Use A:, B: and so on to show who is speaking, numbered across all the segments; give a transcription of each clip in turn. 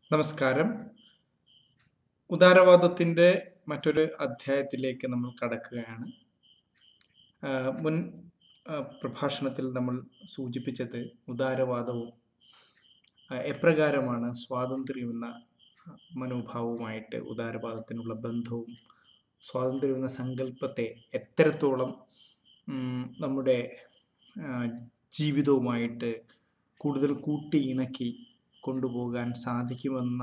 A: നമസ്കാരം ഉദാരവാദത്തിൻ്റെ മറ്റൊരു അധ്യായത്തിലേക്ക് നമ്മൾ കടക്കുകയാണ് ആ, മുൻ ആ, പ്രഭാഷണത്തിൽ നമ്മൾ സൂചിപ്പിച്ചത് ഉദാരവാദവും ആ, എപ്രകാരമാണ് സ്വാതന്ത്ര്യം എന്ന മനോഭാവവുമായിട്ട് ഉദാരവാദത്തിനുള്ള ബന്ധവും സ്വാതന്ത്ര്യം എന്ന സങ്കല്പത്തെ എത്രത്തോളം ഉം, നമ്മുടെ ആ, ജീവിതവുമായിട്ട് കൂടുതൽ കൂട്ടി ഇണക്കി കൊണ്ടുപോകാൻ സാധിക്കുമെന്ന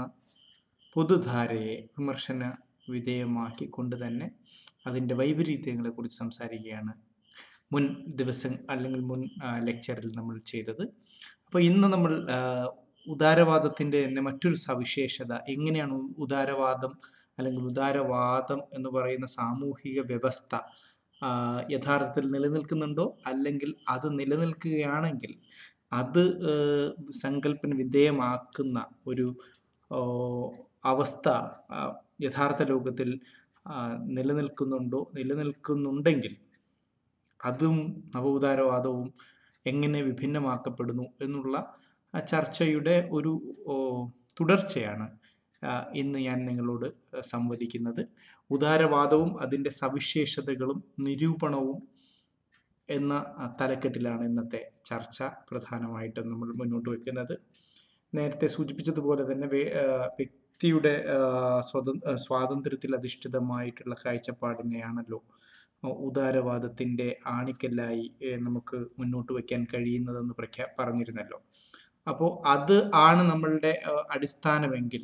A: പൊതുധാരയെ വിമർശന വിധേയമാക്കി കൊണ്ട് തന്നെ അതിൻ്റെ വൈപരീത്യങ്ങളെക്കുറിച്ച് സംസാരിക്കുകയാണ് മുൻ ദിവസം അല്ലെങ്കിൽ മുൻ ആ, ലെക്ചറിൽ നമ്മൾ ചെയ്തത് അപ്പോൾ ഇന്ന് നമ്മൾ ആ, ഉദാരവാദത്തിൻ്റെ തന്നെ മറ്റൊരു സവിശേഷത എങ്ങനെയാണ് ഉ- ഉദാരവാദം അല്ലെങ്കിൽ ഉദാരവാദം എന്ന് പറയുന്ന സാമൂഹിക വ്യവസ്ഥ ആ, യഥാർത്ഥത്തിൽ നിലനിൽക്കുന്നുണ്ടോ അല്ലെങ്കിൽ അത് നിലനിൽക്കുകയാണെങ്കിൽ അത് ഏഹ്, സങ്കല്പന വിധേയമാക്കുന്ന ഒരു ഓ, അവസ്ഥ ആ, യഥാർത്ഥ ലോകത്തിൽ ആ, നിലനിൽക്കുന്നുണ്ടോ നിലനിൽക്കുന്നുണ്ടെങ്കിൽ അതും നവോദാരവാദവും എങ്ങനെ വിഭിന്നമാക്കപ്പെടുന്നു എന്നുള്ള ആ ചർച്ചയുടെ ഒരു ഓ, തുടർച്ചയാണ് ആ, ഇന്ന് ഞാൻ നിങ്ങളോട് സംവദിക്കുന്നത് ഉദാരവാദവും അതിൻ്റെ സവിശേഷതകളും നിരൂപണവും എന്ന ആ, തലക്കെട്ടിലാണ് ഇന്നത്തെ ചർച്ച പ്രധാനമായിട്ടും നമ്മൾ മുന്നോട്ട് വെക്കുന്നത് നേരത്തെ സൂചിപ്പിച്ചതുപോലെ തന്നെ വേ- ആ, വ്യക്തിയുടെ ആ, സ്വതം ആ, സ്വാതന്ത്ര്യത്തിൽ അധിഷ്ഠിതമായിട്ടുള്ള കാഴ്ചപ്പാടിനെയാണല്ലോ ആ, ഉദാരവാദത്തിൻ്റെ ആണിക്കല്ലായി ഏ, നമുക്ക് മുന്നോട്ട് വയ്ക്കാൻ കഴിയുന്നതെന്ന് പ്രഖ്യാ പറഞ്ഞിരുന്നല്ലോ അപ്പോൾ അത് ആണ് നമ്മളുടെ ആ, അടിസ്ഥാനമെങ്കിൽ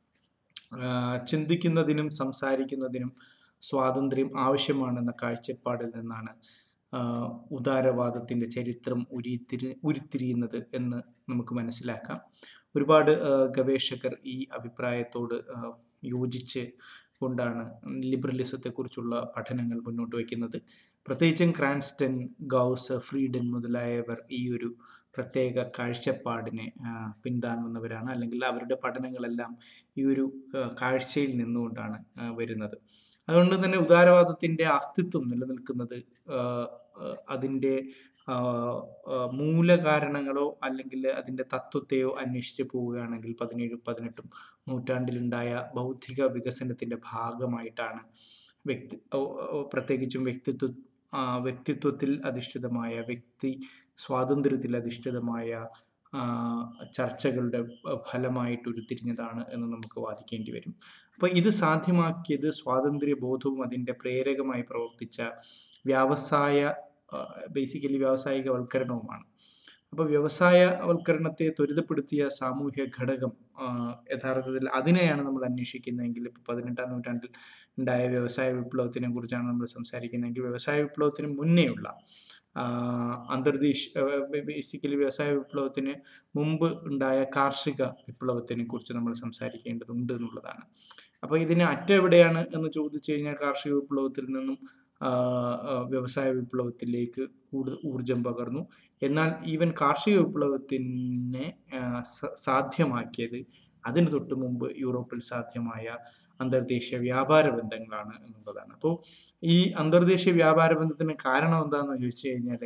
A: ആ, ചിന്തിക്കുന്നതിനും സംസാരിക്കുന്നതിനും സ്വാതന്ത്ര്യം ആവശ്യമാണെന്ന കാഴ്ചപ്പാടിൽ നിന്നാണ് ആ, ഉദാരവാദത്തിൻ്റെ ചരിത്രം ഉരുത്തിരി ഉരുത്തിരിയുന്നത് എന്ന് നമുക്ക് മനസ്സിലാക്കാം ഒരുപാട് ആ, ഗവേഷകർ ഈ അഭിപ്രായത്തോട് ആ, യോജിച്ച് കൊണ്ടാണ് ലിബറലിസത്തെക്കുറിച്ചുള്ള പഠനങ്ങൾ മുന്നോട്ട് വയ്ക്കുന്നത് പ്രത്യേകിച്ചും ക്രാൻസ്റ്റൺ ഗൗസ് ഫ്രീഡൻ മുതലായവർ ഈ ഒരു പ്രത്യേക കാഴ്ചപ്പാടിനെ ആ, പിന്താങ്ങുന്നവരാണ് അല്ലെങ്കിൽ അവരുടെ പഠനങ്ങളെല്ലാം ഈ ഒരു ആ, കാഴ്ചയിൽ നിന്നുകൊണ്ടാണ് ആ, വരുന്നത് അതുകൊണ്ട് തന്നെ ഉദാരവാദത്തിൻ്റെ അസ്തിത്വം നിലനിൽക്കുന്നത് ആ, ആ, അതിൻ്റെ ആ, ആ, മൂലകാരണങ്ങളോ അല്ലെങ്കിൽ അതിൻ്റെ തത്വത്തെയോ അന്വേഷിച്ച് പോവുകയാണെങ്കിൽ പതിനേഴും പതിനെട്ടും നൂറ്റാണ്ടിലുണ്ടായ ബൗദ്ധിക വികസനത്തിൻ്റെ ഭാഗമായിട്ടാണ് വ്യക്തി ഓ, ഓ, പ്രത്യേകിച്ചും വ്യക്തിത്വ ആ, വ്യക്തിത്വത്തിൽ അധിഷ്ഠിതമായ വ്യക്തി സ്വാതന്ത്ര്യത്തിൽ അധിഷ്ഠിതമായ ആ, ചർച്ചകളുടെ ഫലമായിട്ട് ഉരുത്തിരിഞ്ഞതാണ് എന്ന് നമുക്ക് വാദിക്കേണ്ടി വരും അപ്പോൾ ഇത് സാധ്യമാക്കിയത് സ്വാതന്ത്ര്യ ബോധവും അതിൻ്റെ പ്രേരകമായി പ്രവർത്തിച്ച വ്യാവസായ ബേസിക്കലി വ്യാവസായികവൽക്കരണവുമാണ് അപ്പോൾ വ്യവസായവൽക്കരണത്തെ ത്വരിതപ്പെടുത്തിയ സാമൂഹ്യ ഘടകം ആ, യഥാർത്ഥത്തിൽ അതിനെയാണ് നമ്മൾ അന്വേഷിക്കുന്നതെങ്കിൽ ഇപ്പോൾ പതിനെട്ടാം നൂറ്റാണ്ടിൽ ഉണ്ടായ വ്യവസായ വിപ്ലവത്തിനെ കുറിച്ചാണ് നമ്മൾ സംസാരിക്കുന്നതെങ്കിൽ വ്യവസായ വിപ്ലവത്തിന് മുന്നേയുള്ള ആ, അന്തർദേശ ബേസിക്കലി വ്യവസായ വിപ്ലവത്തിന് മുമ്പ് ഉണ്ടായ കാർഷിക വിപ്ലവത്തിനെ കുറിച്ച് നമ്മൾ സംസാരിക്കേണ്ടതുണ്ട് എന്നുള്ളതാണ് അപ്പോൾ ഇതിന് അറ്റം എവിടെയാണ് എന്ന് ചോദിച്ചു കഴിഞ്ഞാൽ കാർഷിക വിപ്ലവത്തിൽ നിന്നും ആ, ആ, വ്യവസായ വിപ്ലവത്തിലേക്ക് കൂടുതൽ ഊർജം പകർന്നു എന്നാൽ ഈവൻ കാർഷിക വിപ്ലവത്തിനെ ആ, സ- സാധ്യമാക്കിയത് അതിന് തൊട്ട് മുമ്പ് യൂറോപ്പിൽ സാധ്യമായ അന്തർദേശീയ വ്യാപാര ബന്ധങ്ങളാണ് എന്നുള്ളതാണ് അപ്പോൾ ഈ അന്തർദേശീയ വ്യാപാര ബന്ധത്തിന് കാരണം എന്താണെന്ന് ചോദിച്ചു കഴിഞ്ഞാൽ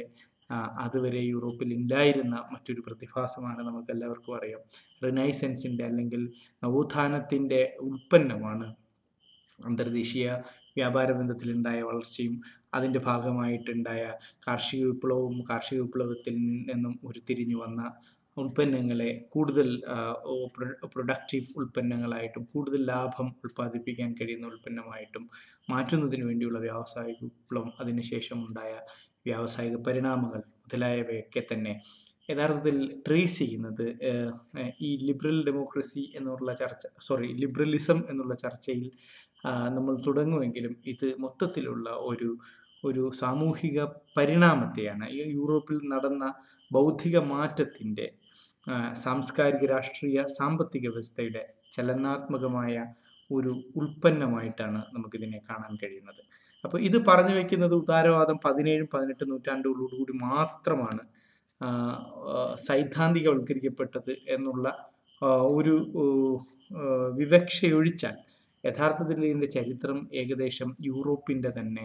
A: അതുവരെ യൂറോപ്പിൽ ഇല്ലായിരുന്ന മറ്റൊരു പ്രതിഭാസമാണ് നമുക്ക് എല്ലാവർക്കും അറിയാം റിനൈസൻസിൻ്റെ അല്ലെങ്കിൽ നവോത്ഥാനത്തിൻ്റെ ഉൽപ്പന്നമാണ് അന്തർദേശീയ വ്യാപാര ബന്ധത്തിലുണ്ടായ വളർച്ചയും അതിൻ്റെ ഭാഗമായിട്ടുണ്ടായ കാർഷിക വിപ്ലവവും കാർഷിക വിപ്ലവത്തിൽ നിന്നും ഉരുത്തിരിഞ്ഞു വന്ന ഉൽപ്പന്നങ്ങളെ കൂടുതൽ പ്രൊഡക്റ്റീവ് ഉൽപ്പന്നങ്ങളായിട്ടും കൂടുതൽ ലാഭം ഉൽപ്പാദിപ്പിക്കാൻ കഴിയുന്ന ഉൽപ്പന്നമായിട്ടും മാറ്റുന്നതിന് വേണ്ടിയുള്ള വ്യാവസായിക വിപ്ലവം അതിനുശേഷം ഉണ്ടായ വ്യാവസായിക പരിണാമങ്ങൾ മുതലായവയൊക്കെ തന്നെ യഥാർത്ഥത്തിൽ ട്രേസ് ചെയ്യുന്നത് ഏഹ്, ഏഹ്, ഈ ലിബറൽ ഡെമോക്രസി എന്നുള്ള ചർച്ച സോറി ലിബറലിസം എന്നുള്ള ചർച്ചയിൽ ആ, നമ്മൾ തുടങ്ങുമെങ്കിലും ഇത് മൊത്തത്തിലുള്ള ഒരു ഒരു സാമൂഹിക പരിണാമത്തെയാണ് ഈ യൂറോപ്പിൽ നടന്ന ബൗദ്ധിക മാറ്റത്തിൻ്റെ ആ, സാംസ്കാരിക രാഷ്ട്രീയ സാമ്പത്തിക വ്യവസ്ഥയുടെ ചലനാത്മകമായ ഒരു ഉൽപ്പന്നമായിട്ടാണ് നമുക്കിതിനെ കാണാൻ കഴിയുന്നത് അപ്പോൾ ഇത് പറഞ്ഞു വയ്ക്കുന്നത് ഉദാരവാദം പതിനേഴും പതിനെട്ടും നൂറ്റാണ്ടുകളോടുകൂടി മാത്രമാണ് ആ, ആ, സൈദ്ധാന്തികവൽക്കരിക്കപ്പെട്ടത് എന്നുള്ള ആ, ഒരു ഓ, ആ, വിവക്ഷയൊഴിച്ചാൽ യഥാർത്ഥത്തിൽ ഇതിൻ്റെ ചരിത്രം ഏകദേശം യൂറോപ്പിൻ്റെ തന്നെ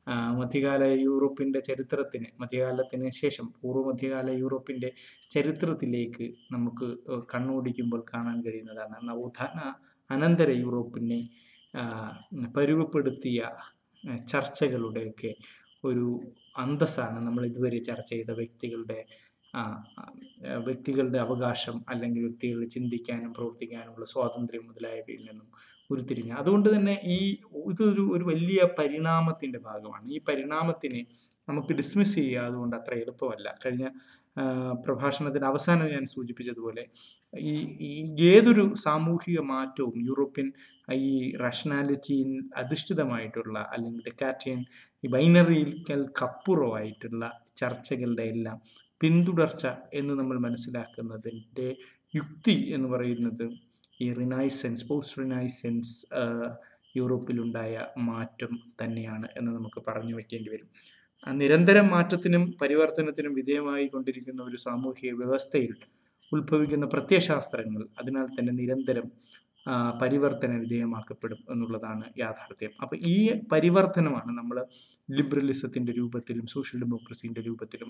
A: ആ, മധ്യകാല യൂറോപ്പിൻ്റെ ചരിത്രത്തിന് മധ്യകാലത്തിന് ശേഷം പൂർവ്വ മധ്യകാല യൂറോപ്പിൻ്റെ ചരിത്രത്തിലേക്ക് നമുക്ക് ഏഹ് കണ്ണോടിക്കുമ്പോൾ കാണാൻ കഴിയുന്നതാണ് നവോത്ഥാന അനന്തര യൂറോപ്പിനെ ആ, പരുവപ്പെടുത്തിയ ആ, ചർച്ചകളുടെയൊക്കെ ഒരു അന്തസ്സാണ് നമ്മൾ ഇതുവരെ ചർച്ച ചെയ്ത വ്യക്തികളുടെ ആ, ആ, വ്യക്തികളുടെ അവകാശം അല്ലെങ്കിൽ വ്യക്തികൾ ചിന്തിക്കാനും പ്രവർത്തിക്കാനുമുള്ള സ്വാതന്ത്ര്യം മുതലായവയിൽ നിന്നും ഉരുത്തിരിഞ്ഞ അതുകൊണ്ട് തന്നെ ഈ ഇതൊരു ഒരു വലിയ പരിണാമത്തിൻ്റെ ഭാഗമാണ് ഈ പരിണാമത്തിനെ നമുക്ക് ഡിസ്മിസ് ചെയ്യുക അതുകൊണ്ട് അത്ര എളുപ്പമല്ല കഴിഞ്ഞ ആ, പ്രഭാഷണത്തിന് അവസാനം ഞാൻ സൂചിപ്പിച്ചതുപോലെ ഈ ഈ ഏതൊരു സാമൂഹിക മാറ്റവും യൂറോപ്യൻ ഈ റാഷണാലിറ്റിയിൽ അധിഷ്ഠിതമായിട്ടുള്ള അല്ലെങ്കിൽ ഡെക്കാറ്റിയൻ ഈ ബൈനറിക്കൽക്കപ്പുറമായിട്ടുള്ള ചർച്ചകളുടെ എല്ലാം പിന്തുടർച്ച എന്ന് നമ്മൾ മനസ്സിലാക്കുന്നതിൻ്റെ യുക്തി എന്ന് പറയുന്നത് ഈ റിനൈസൻസ് പോസ്റ്റ് റിനൈസൻസ് യൂറോപ്പിലുണ്ടായ മാറ്റം തന്നെയാണ് എന്ന് നമുക്ക് പറഞ്ഞു വയ്ക്കേണ്ടി വരും ആ നിരന്തരം മാറ്റത്തിനും പരിവർത്തനത്തിനും വിധേയമായി കൊണ്ടിരിക്കുന്ന ഒരു സാമൂഹിക വ്യവസ്ഥയിൽ ഉത്ഭവിക്കുന്ന പ്രത്യയശാസ്ത്രങ്ങൾ അതിനാൽ തന്നെ നിരന്തരം ആ, പരിവർത്തന വിധേയമാക്കപ്പെടും എന്നുള്ളതാണ് യാഥാർത്ഥ്യം അപ്പോൾ ഈ പരിവർത്തനമാണ് നമ്മൾ ലിബറലിസത്തിൻ്റെ രൂപത്തിലും സോഷ്യൽ ഡെമോക്രസീൻ്റെ രൂപത്തിലും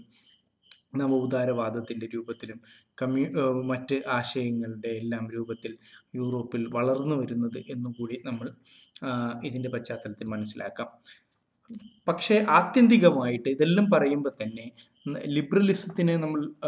A: നവോദാരവാദത്തിൻ്റെ രൂപത്തിലും കമ്മ്യൂ ഏഹ് മറ്റ് ആശയങ്ങളുടെ എല്ലാം രൂപത്തിൽ യൂറോപ്പിൽ വളർന്നു വരുന്നത് എന്നും കൂടി നമ്മൾ ആ, ഇതിൻ്റെ പശ്ചാത്തലത്തിൽ മനസ്സിലാക്കാം പക്ഷേ ആത്യന്തികമായിട്ട് ഇതെല്ലാം പറയുമ്പോൾ തന്നെ ലിബറലിസത്തിനെ നമ്മൾ ആ,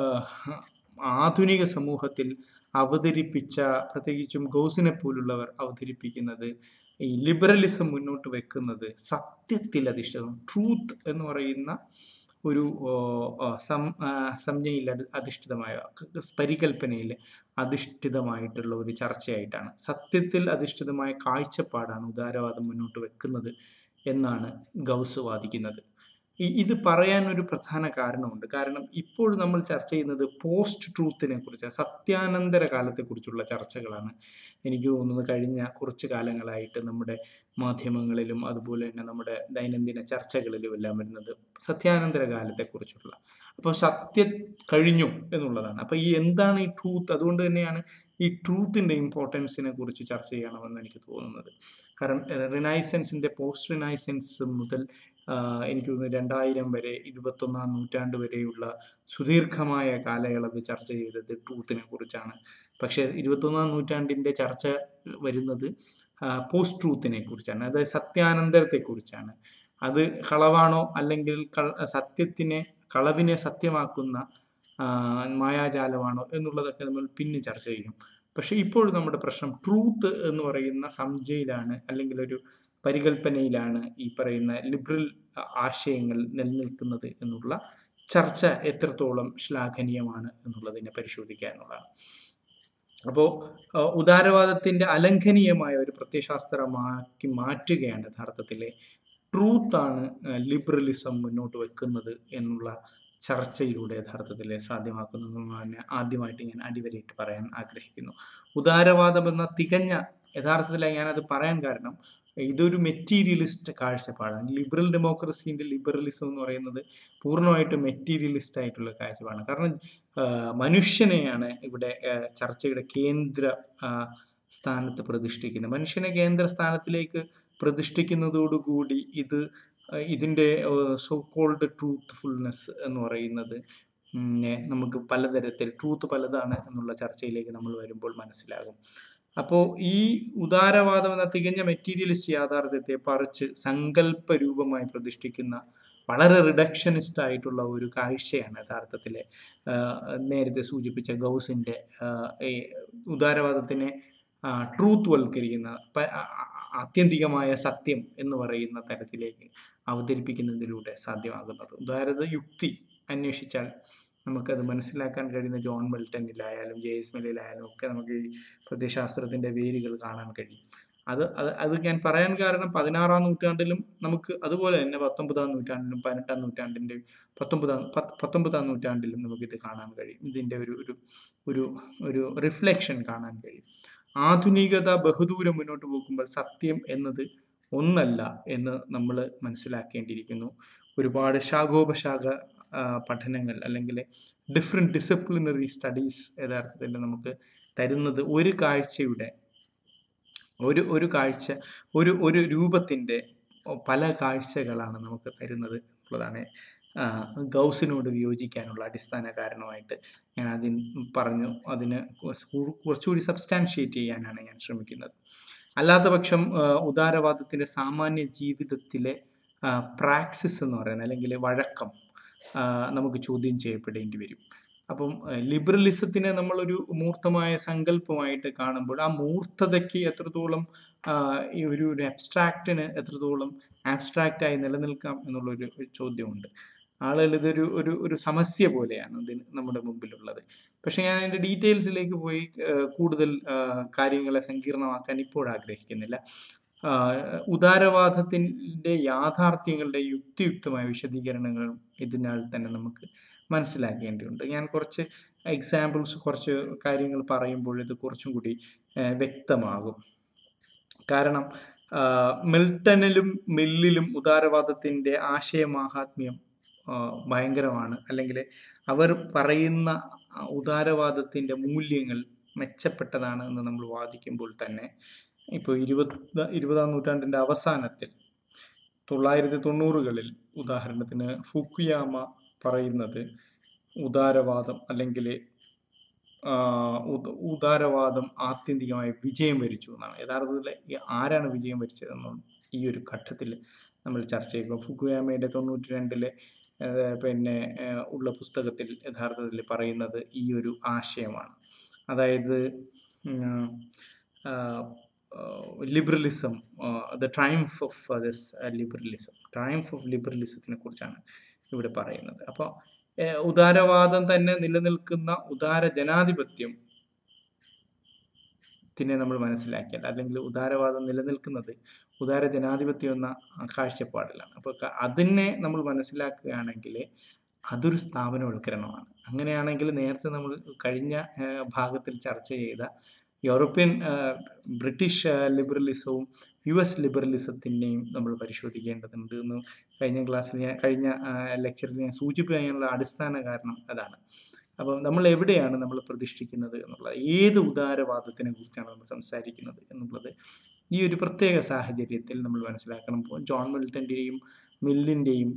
A: ആധുനിക സമൂഹത്തിൽ അവതരിപ്പിച്ച പ്രത്യേകിച്ചും ഗൗസിനെ പോലുള്ളവർ അവതരിപ്പിക്കുന്നത് ഈ ലിബറലിസം മുന്നോട്ട് വെക്കുന്നത് സത്യത്തിൽ അധിഷ്ഠിതം ട്രൂത്ത് എന്ന് പറയുന്ന ഒരു ഓ, ഓ, സം ആ, സംജ്ഞയിൽ അധി- അധിഷ്ഠിതമായ ക- പരികൽപ്പനയിൽ അധിഷ്ഠിതമായിട്ടുള്ള ഒരു ചർച്ചയായിട്ടാണ് സത്യത്തിൽ അധിഷ്ഠിതമായ കാഴ്ചപ്പാടാണ് ഉദാരവാദം മുന്നോട്ട് വെക്കുന്നത് എന്നാണ് ഗൗസ് വാദിക്കുന്നത് ഈ ഇത് പറയാൻ ഒരു പ്രധാന കാരണമുണ്ട് കാരണം ഇപ്പോൾ നമ്മൾ ചർച്ച ചെയ്യുന്നത് പോസ്റ്റ് ട്രൂത്തിനെ കുറിച്ച് സത്യാനന്തര കാലത്തെക്കുറിച്ചുള്ള ചർച്ചകളാണ് എനിക്ക് തോന്നുന്നത് കഴിഞ്ഞ കുറച്ച് കാലങ്ങളായിട്ട് നമ്മുടെ മാധ്യമങ്ങളിലും അതുപോലെ തന്നെ നമ്മുടെ ദൈനംദിന ചർച്ചകളിലും എല്ലാം വരുന്നത് സത്യാനന്തര കാലത്തെക്കുറിച്ചുള്ള അപ്പോൾ സത്യം കഴിഞ്ഞു എന്നുള്ളതാണ് അപ്പോൾ ഈ എന്താണ് ഈ ട്രൂത്ത് അതുകൊണ്ട് തന്നെയാണ് ഈ ട്രൂത്തിൻ്റെ ഇമ്പോർട്ടൻസിനെ കുറിച്ച് ചർച്ച ചെയ്യണമെന്ന് എനിക്ക് തോന്നുന്നത് കാരണം റിനൈസൻസിൻ്റെ പോസ്റ്റ് റിനൈസൻസ് മുതൽ ആ, എനിക്ക് തോന്നുന്നു രണ്ടായിരം വരെ ഇരുപത്തൊന്നാം നൂറ്റാണ്ട് വരെയുള്ള സുദീർഘമായ കാലയളവ് ചർച്ച ചെയ്തത് ട്രൂത്തിനെ കുറിച്ചാണ് പക്ഷേ ഇരുപത്തൊന്നാം നൂറ്റാണ്ടിൻ്റെ ചർച്ച വരുന്നത് പോസ്റ്റ് ട്രൂത്തിനെ കുറിച്ചാണ് അതായത് സത്യാനന്തരത്തെക്കുറിച്ചാണ് അത് കളവാണോ അല്ലെങ്കിൽ കൾ സത്യത്തിനെ കളവിനെ സത്യമാക്കുന്ന ആ, മായാജാലമാണോ എന്നുള്ളതൊക്കെ നമ്മൾ പിന്നെ ചർച്ച ചെയ്യും പക്ഷേ ഇപ്പോൾ നമ്മുടെ പ്രശ്നം ട്രൂത്ത് എന്ന് പറയുന്ന സംജയിലാണ് അല്ലെങ്കിൽ ഒരു പരികൽപ്പനയിലാണ് ഈ പറയുന്ന ലിബറൽ ആശയങ്ങൾ നിലനിൽക്കുന്നത് എന്നുള്ള ചർച്ച എത്രത്തോളം ശ്ലാഘനീയമാണ് എന്നുള്ളതിനെ പരിശോധിക്കുക എന്നുള്ളതാണ് അപ്പോൾ ഉദാരവാദത്തിൻ്റെ അലംഘനീയമായ ഒരു പ്രത്യയശാസ്ത്രമാക്കി മാറ്റുകയാണ് യഥാർത്ഥത്തിലെ ട്രൂത്താണ് ലിബറലിസം മുന്നോട്ട് വെക്കുന്നത് എന്നുള്ള ചർച്ചയിലൂടെ യഥാർത്ഥത്തിൽ സാധ്യമാക്കുന്നതെന്ന് തന്നെ ആദ്യമായിട്ട് ഞാൻ അടിവരയിട്ട് പറയാൻ ആഗ്രഹിക്കുന്നു ഉദാരവാദം എന്ന തികഞ്ഞ യഥാർത്ഥത്തിൽ ഞാനത് പറയാൻ കാരണം ഇതൊരു മെറ്റീരിയലിസ്റ്റ് കാഴ്ചപ്പാടാണ് ലിബറൽ ഡെമോക്രസീൻ്റെ ലിബറലിസം എന്ന് പറയുന്നത് പൂർണ്ണമായിട്ടും മെറ്റീരിയലിസ്റ്റ് ആയിട്ടുള്ള കാഴ്ചപ്പാടാണ് കാരണം ആ, മനുഷ്യനെയാണ് ഇവിടെ ആ, ചർച്ചയുടെ കേന്ദ്ര ആ, സ്ഥാനത്ത് പ്രതിഷ്ഠിക്കുന്നത് മനുഷ്യനെ കേന്ദ്ര സ്ഥാനത്തിലേക്ക് പ്രതിഷ്ഠിക്കുന്നതോടുകൂടി ഇത് ആ, ഇതിൻ്റെ സോ കോൾഡ് ട്രൂത്ത്ഫുൾനെസ് എന്ന് പറയുന്നത് ഉം, ഏ, നമുക്ക് പലതരത്തിൽ ട്രൂത്ത് പലതാണ് എന്നുള്ള ചർച്ചയിലേക്ക് നമ്മൾ വരുമ്പോൾ മനസ്സിലാകും അപ്പോൾ ഈ ഉദാരവാദം എന്ന തികഞ്ഞ മെറ്റീരിയലിസ്റ്റ് യാഥാർത്ഥ്യത്തെ പറിച്ച് സങ്കല്പ രൂപമായി പ്രതിഷ്ഠിക്കുന്ന വളരെ റിഡക്ഷനിസ്റ്റ് ആയിട്ടുള്ള ഒരു കാഴ്ചയാണ് യഥാർത്ഥത്തിൽ നേരത്തെ സൂചിപ്പിച്ച ഗൗസിൻ്റെ ഈ ഉദാരവാദത്തിനെ ട്രൂത്ത് വൽക്കരിക്കുന്ന പ- ആ- ആ- ആത്യന്തികമായ സത്യം എന്ന് പറയുന്ന തരത്തിലേക്ക് അവതരിപ്പിക്കുന്നതിലൂടെ സാധ്യമാകുന്നത് ഉദാരത യുക്തി അന്വേഷിച്ചാൽ നമുക്കത് മനസ്സിലാക്കാൻ കഴിയുന്ന ജോൺ മിൽട്ടനിലായാലും ജെ എസ് മില്ലിലായാലും ഒക്കെ നമുക്ക് ഈ പ്രത്യയശാസ്ത്രത്തിൻ്റെ വേരുകൾ കാണാൻ കഴിയും അത് അത് അത് ഞാൻ പറയാൻ കാരണം പതിനാറാം നൂറ്റാണ്ടിലും നമുക്ക് അതുപോലെ തന്നെ പത്തൊമ്പതാം നൂറ്റാണ്ടിലും പതിനെട്ടാം നൂറ്റാണ്ടിൻ്റെയും പത്തൊമ്പതാം പത്ത് പത്തൊമ്പതാം നൂറ്റാണ്ടിലും നമുക്കിത് കാണാൻ കഴിയും ഇതിൻ്റെ ഒരു ഒരു ഒരു ഒരു റിഫ്ലക്ഷൻ കാണാൻ കഴിയും ആധുനികത ബഹുദൂരം മുന്നോട്ട് പോകുമ്പോൾ സത്യം എന്നത് ഒന്നല്ല എന്ന് നമ്മൾ മനസ്സിലാക്കേണ്ടിയിരിക്കുന്നു ഒരുപാട് ശാഖോപശാഖ ആ, പഠനങ്ങൾ അല്ലെങ്കിൽ ഡിഫറെൻറ്റ് ഡിസിപ്ലിനറി സ്റ്റഡീസ് യഥാർത്ഥത്തിൽ നമുക്ക് തരുന്നത് ഒരു കാഴ്ചയുടെ ഒരു ഒരു കാഴ്ച ഒരു ഒരു രൂപത്തിൻ്റെ പല കാഴ്ചകളാണ് നമുക്ക് തരുന്നത് എന്നുള്ളതാണ് ആ, ഗൗസിനോട് വിയോജിക്കാനുള്ള അടിസ്ഥാന കാരണമായിട്ട് ഞാൻ അതിന് പറഞ്ഞു അതിന് കുറച്ച് കുറച്ചുകൂടി സബ്സ്റ്റാൻഷിയേറ്റ് ചെയ്യാനാണ് ഞാൻ ശ്രമിക്കുന്നത് അല്ലാത്ത പക്ഷം ആ, ഉദാരവാദത്തിൻ്റെ സാമാന്യ ജീവിതത്തിലെ പ്രാക്സിസ് എന്ന് പറയുന്നത് അല്ലെങ്കിൽ വഴക്കം ആ, നമുക്ക് ചോദ്യം ചെയ്യപ്പെടേണ്ടി വരും അപ്പം ലിബറലിസത്തിനെ നമ്മളൊരു മൂർത്തമായ സങ്കല്പമായിട്ട് കാണുമ്പോൾ ആ മൂർത്തതയ്ക്ക് എത്രത്തോളം ആ, ഈ ഒരു ഒരു അബ്സ്ട്രാക്റ്റിന് എത്രത്തോളം ആബ്സ്ട്രാക്റ്റായി നിലനിൽക്കാം എന്നുള്ളൊരു ഒരു ചോദ്യമുണ്ട് ആളുകൾ ഇതൊരു ഒരു ഒരു സമസ്യ പോലെയാണ് ഇതിന് നമ്മുടെ മുമ്പിലുള്ളത് പക്ഷേ ഞാൻ അതിൻ്റെ ഡീറ്റെയിൽസിലേക്ക് പോയി ആ, കൂടുതൽ ആ, കാര്യങ്ങളെ സങ്കീർണമാക്കാൻ ഇപ്പോൾ ആഗ്രഹിക്കുന്നില്ല ആ, ഉദാരവാദത്തിൻ്റെ യാഥാർത്ഥ്യങ്ങളുടെ യുക്തിയുക്തമായ വിശദീകരണങ്ങളും ഇതിനാൽ തന്നെ നമുക്ക് മനസ്സിലാക്കേണ്ടതുണ്ട് ഞാൻ കുറച്ച് എക്സാമ്പിൾസ് കുറച്ച് കാര്യങ്ങൾ പറയുമ്പോൾ ഇത് കുറച്ചും കൂടി ആ, വ്യക്തമാകും കാരണം ആ, മിൽട്ടണിലും മില്ലിലും ഉദാരവാദത്തിൻ്റെ ആശയമാഹാത്മ്യം ആ, ഭയങ്കരമാണ് അല്ലെങ്കിൽ അവർ പറയുന്ന ആ ഉദാരവാദത്തിൻ്റെ മൂല്യങ്ങൾ മെച്ചപ്പെട്ടതാണ് എന്ന് നമ്മൾ വാദിക്കുമ്പോൾ തന്നെ ഇപ്പോൾ ഇരുപത് ഇരുപതാം നൂറ്റാണ്ടിൻ്റെ അവസാനത്തിൽ തൊള്ളായിരത്തി തൊണ്ണൂറുകളിൽ ഉദാഹരണത്തിന് ഫുക്കുയാമ പറയുന്നത് ഉദാരവാദം അല്ലെങ്കിൽ ഉദാരവാദം ആത്യന്തികമായി വിജയം വരിച്ചു എന്നാണ് യഥാർത്ഥത്തിൽ ഈ ആരാണ് വിജയം വരിച്ചതെന്നും ഈ ഒരു ഘട്ടത്തിൽ നമ്മൾ ചർച്ച ചെയ്യുമ്പോൾ ഫുക്കുയാമയുടെ തൊണ്ണൂറ്റി രണ്ടിലെ പിന്നെ ഏഹ്, ഉള്ള പുസ്തകത്തിൽ യഥാർത്ഥത്തിൽ പറയുന്നത് ഈ ഒരു ആശയമാണ് അതായത് liberalism the triumph of this liberalism triumph of ലിബറലിസത്തിനെ കുറിച്ചാണ് ഇവിടെ പറയുന്നത് അപ്പോൾ ഉദാരവാദം തന്നെ നിലനിൽക്കുന്ന ഉദാര ജനാധിപത്യം ത്തിനെ നമ്മൾ മനസ്സിലാക്കിയാൽ അല്ലെങ്കിൽ ഉദാരവാദം നിലനിൽക്കുന്നത് ഉദാര ജനാധിപത്യം എന്ന കാഴ്ചപ്പാടിലാണ് അപ്പോൾ ക- അതിനെ നമ്മൾ മനസ്സിലാക്കുകയാണെങ്കിൽ അതൊരു സ്ഥാപനവൽക്കരണമാണ് അങ്ങനെയാണെങ്കിൽ നേരത്തെ നമ്മൾ കഴിഞ്ഞ ആ, ഭാഗത്തിൽ ചർച്ച ചെയ്ത യൂറോപ്യൻ ആ, ബ്രിട്ടീഷ് ആ, ലിബറലിസവും യു എസ് ലിബറലിസത്തിൻ്റെയും നമ്മൾ പരിശോധിക്കേണ്ടതുണ്ട് എന്ന് കഴിഞ്ഞ ക്ലാസ്സിൽ ഞാൻ കഴിഞ്ഞ ലെക്ചറിൽ ഞാൻ സൂചിപ്പിക്കാനുള്ള അടിസ്ഥാന കാരണം അതാണ് അപ്പം നമ്മൾ എവിടെയാണ് നമ്മൾ പ്രതിഷ്ഠിക്കുന്നത് എന്നുള്ളത് ഏത് ഉദാരവാദത്തിനെ കുറിച്ചാണ് നമ്മൾ സംസാരിക്കുന്നത് എന്നുള്ളത് ഈ ഒരു പ്രത്യേക സാഹചര്യത്തിൽ നമ്മൾ മനസ്സിലാക്കണം ഇപ്പോൾ ജോൺ മിൽട്ടൻ്റെയും മില്ലിൻ്റെയും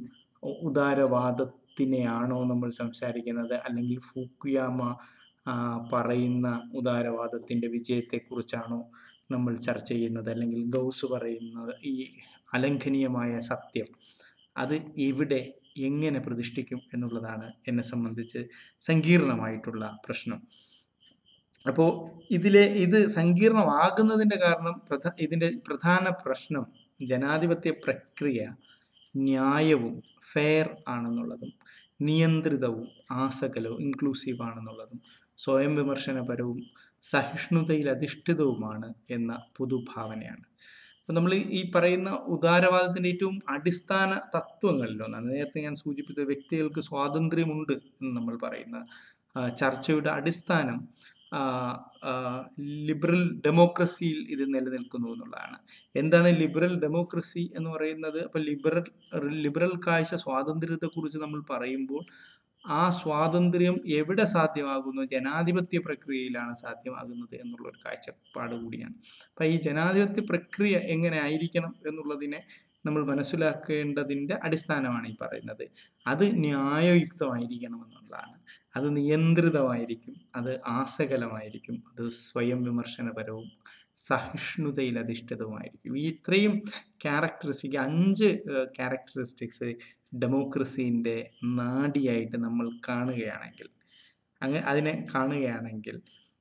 A: ഉദാരവാദത്തിനെയാണോ നമ്മൾ സംസാരിക്കുന്നത് അല്ലെങ്കിൽ ഫൂക്കുയാമ ആ, പറയുന്ന ഉദാരവാദത്തിൻ്റെ വിജയത്തെക്കുറിച്ചാണോ നമ്മൾ ചർച്ച ചെയ്യുന്നത് അല്ലെങ്കിൽ ഗൗസ് പറയുന്നത് ഈ അലംഘനീയമായ സത്യം അത് എവിടെ എങ്ങനെ പ്രതിഷ്ഠിക്കും എന്നുള്ളതാണ് എന്നെ സംബന്ധിച്ച് സങ്കീർണമായിട്ടുള്ള പ്രശ്നം അപ്പോൾ ഇതിലെ ഇത് സങ്കീർണമാകുന്നതിൻ്റെ കാരണം പ്രധ ഇതിൻ്റെ പ്രധാന പ്രശ്നം ജനാധിപത്യ പ്രക്രിയ ന്യായവും ഫെയർ ആണെന്നുള്ളതും നിയന്ത്രിതവും ആസകലവും ഇൻക്ലൂസീവ് ആണെന്നുള്ളതും സ്വയം വിമർശനപരവും സഹിഷ്ണുതയിൽ അധിഷ്ഠിതവുമാണ് എന്ന പൊതുഭാവനയാണ് അപ്പം നമ്മൾ ഈ പറയുന്ന ഉദാരവാദത്തിൻ്റെ ഏറ്റവും അടിസ്ഥാന തത്വങ്ങളിലൊന്നാണ് നേരത്തെ ഞാൻ സൂചിപ്പിച്ച വ്യക്തികൾക്ക് സ്വാതന്ത്ര്യമുണ്ട് എന്ന് നമ്മൾ പറയുന്ന ആ, ചർച്ചയുടെ അടിസ്ഥാനം ആ, ആ, ലിബറൽ ഡെമോക്രസിയിൽ ഇത് നിലനിൽക്കുന്നു എന്നുള്ളതാണ് എന്താണ് ലിബറൽ ഡെമോക്രസി എന്ന് പറയുന്നത് അപ്പോൾ ലിബറൽ ലിബറൽ കാഴ്ച സ്വാതന്ത്ര്യത്തെക്കുറിച്ച് നമ്മൾ പറയുമ്പോൾ ആ സ്വാതന്ത്ര്യം എവിടെ സാധ്യമാകുന്നു ജനാധിപത്യ പ്രക്രിയയിലാണ് സാധ്യമാകുന്നത് എന്നുള്ള ഒരു കാഴ്ചപ്പാട് കൂടിയാണ് അപ്പം ഈ ജനാധിപത്യ പ്രക്രിയ എങ്ങനെ ആയിരിക്കണം എന്നുള്ളതിനെ നമ്മൾ മനസ്സിലാക്കേണ്ടതിൻ്റെ അടിസ്ഥാനമാണ് ഈ പറയുന്നത് അത് ന്യായയുക്തമായിരിക്കണം എന്നുള്ളതാണ് അത് നിയന്ത്രിതമായിരിക്കും അത് ആസകലമായിരിക്കും അത് സ്വയം വിമർശനപരവും സഹിഷ്ണുതയിൽ അധിഷ്ഠിതവുമായിരിക്കും ഈ ഇത്രയും ക്യാരക്ടറിസ്റ്റിക് അഞ്ച് ക്യാരക്ടറിസ്റ്റിക്സ് ഡെമോക്രസീൻ്റെ നാഡിയായിട്ട് നമ്മൾ കാണുകയാണെങ്കിൽ അങ്ങ് അതിനെ കാണുകയാണെങ്കിൽ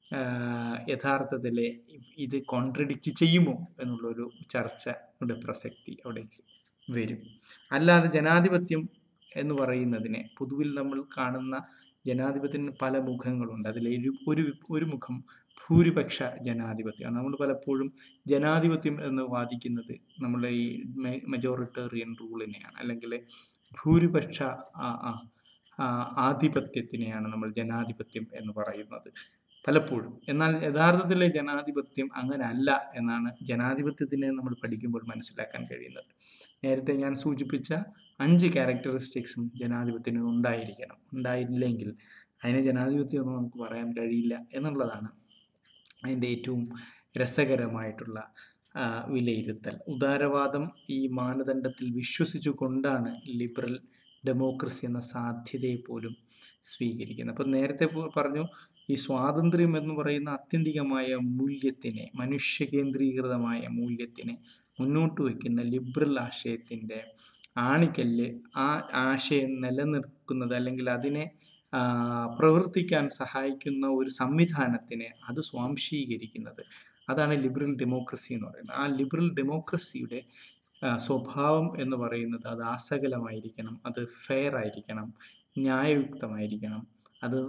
A: യഥാർത്ഥത്തിൽ ഇത് കോൺട്രഡിക്റ്റ് ചെയ്യുമോ എന്നുള്ളൊരു ചർച്ചയുടെ പ്രസക്തി അവിടേക്ക് വരും അല്ലാതെ ജനാധിപത്യം എന്ന് പറയുന്നതിനെ പൊതുവിൽ നമ്മൾ കാണുന്ന ജനാധിപത്യത്തിന് പല മുഖങ്ങളുണ്ട് അതിൽ ഒരു ഒരു ഒരു മുഖം ഭൂരിപക്ഷ ജനാധിപത്യമാണ് നമ്മൾ പലപ്പോഴും ജനാധിപത്യം എന്ന് വാദിക്കുന്നത് നമ്മുടെ ഈ മെജോറിറ്റേറിയൻ റൂളിനെയാണ് അല്ലെങ്കിൽ ഭൂരിപക്ഷ ആ, ആ, ആ, ആധിപത്യത്തിനെയാണ് നമ്മൾ ജനാധിപത്യം എന്ന് പറയുന്നത് പലപ്പോഴും എന്നാൽ യഥാർത്ഥത്തിലെ ജനാധിപത്യം അങ്ങനെ അല്ല എന്നാണ് ജനാധിപത്യത്തിനെ നമ്മൾ പഠിക്കുമ്പോൾ മനസ്സിലാക്കാൻ കഴിയുന്നത് നേരത്തെ ഞാൻ സൂചിപ്പിച്ച അഞ്ച് ക്യാരക്ടറിസ്റ്റിക്സും ജനാധിപത്യത്തിന് ഉണ്ടായിരിക്കണം ഉണ്ടായില്ലെങ്കിൽ അതിനെ ജനാധിപത്യം എന്ന് നമുക്ക് പറയാൻ കഴിയില്ല എന്നുള്ളതാണ് അതിൻ്റെ ഏറ്റവും രസകരമായിട്ടുള്ള ആ, വിലയിരുത്തൽ ഉദാരവാദം ഈ മാനദണ്ഡത്തിൽ വിശ്വസിച്ചു കൊണ്ടാണ് ലിബറൽ ഡെമോക്രസി എന്ന സാധ്യതയെ പോലും സ്വീകരിക്കുന്നത് അപ്പം നേരത്തെ പോ- പറഞ്ഞു ഈ സ്വാതന്ത്ര്യം എന്ന് പറയുന്ന ആത്യന്തികമായ മൂല്യത്തിനെ മനുഷ്യ കേന്ദ്രീകൃതമായ മൂല്യത്തിനെ മുന്നോട്ട് വയ്ക്കുന്ന ലിബറൽ ആശയത്തിൻ്റെ ആണിക്കല്ല് ആ ആശയം നിലനിർത്തുന്നത് അല്ലെങ്കിൽ അതിനെ ആ, പ്രവർത്തിക്കാൻ സഹായിക്കുന്ന ഒരു സംവിധാനത്തിനെ അത് സ്വാംശീകരിക്കുന്നത് അതാണ് ലിബറൽ ഡെമോക്രസി എന്ന് പറയുന്നത് ആ ലിബറൽ ഡെമോക്രസിയുടെ ആ, സ്വഭാവം എന്ന് പറയുന്നത് അത് ആസകലമായിരിക്കണം അത് ഫെയർ ആയിരിക്കണം ന്യായയുക്തമായിരിക്കണം അത്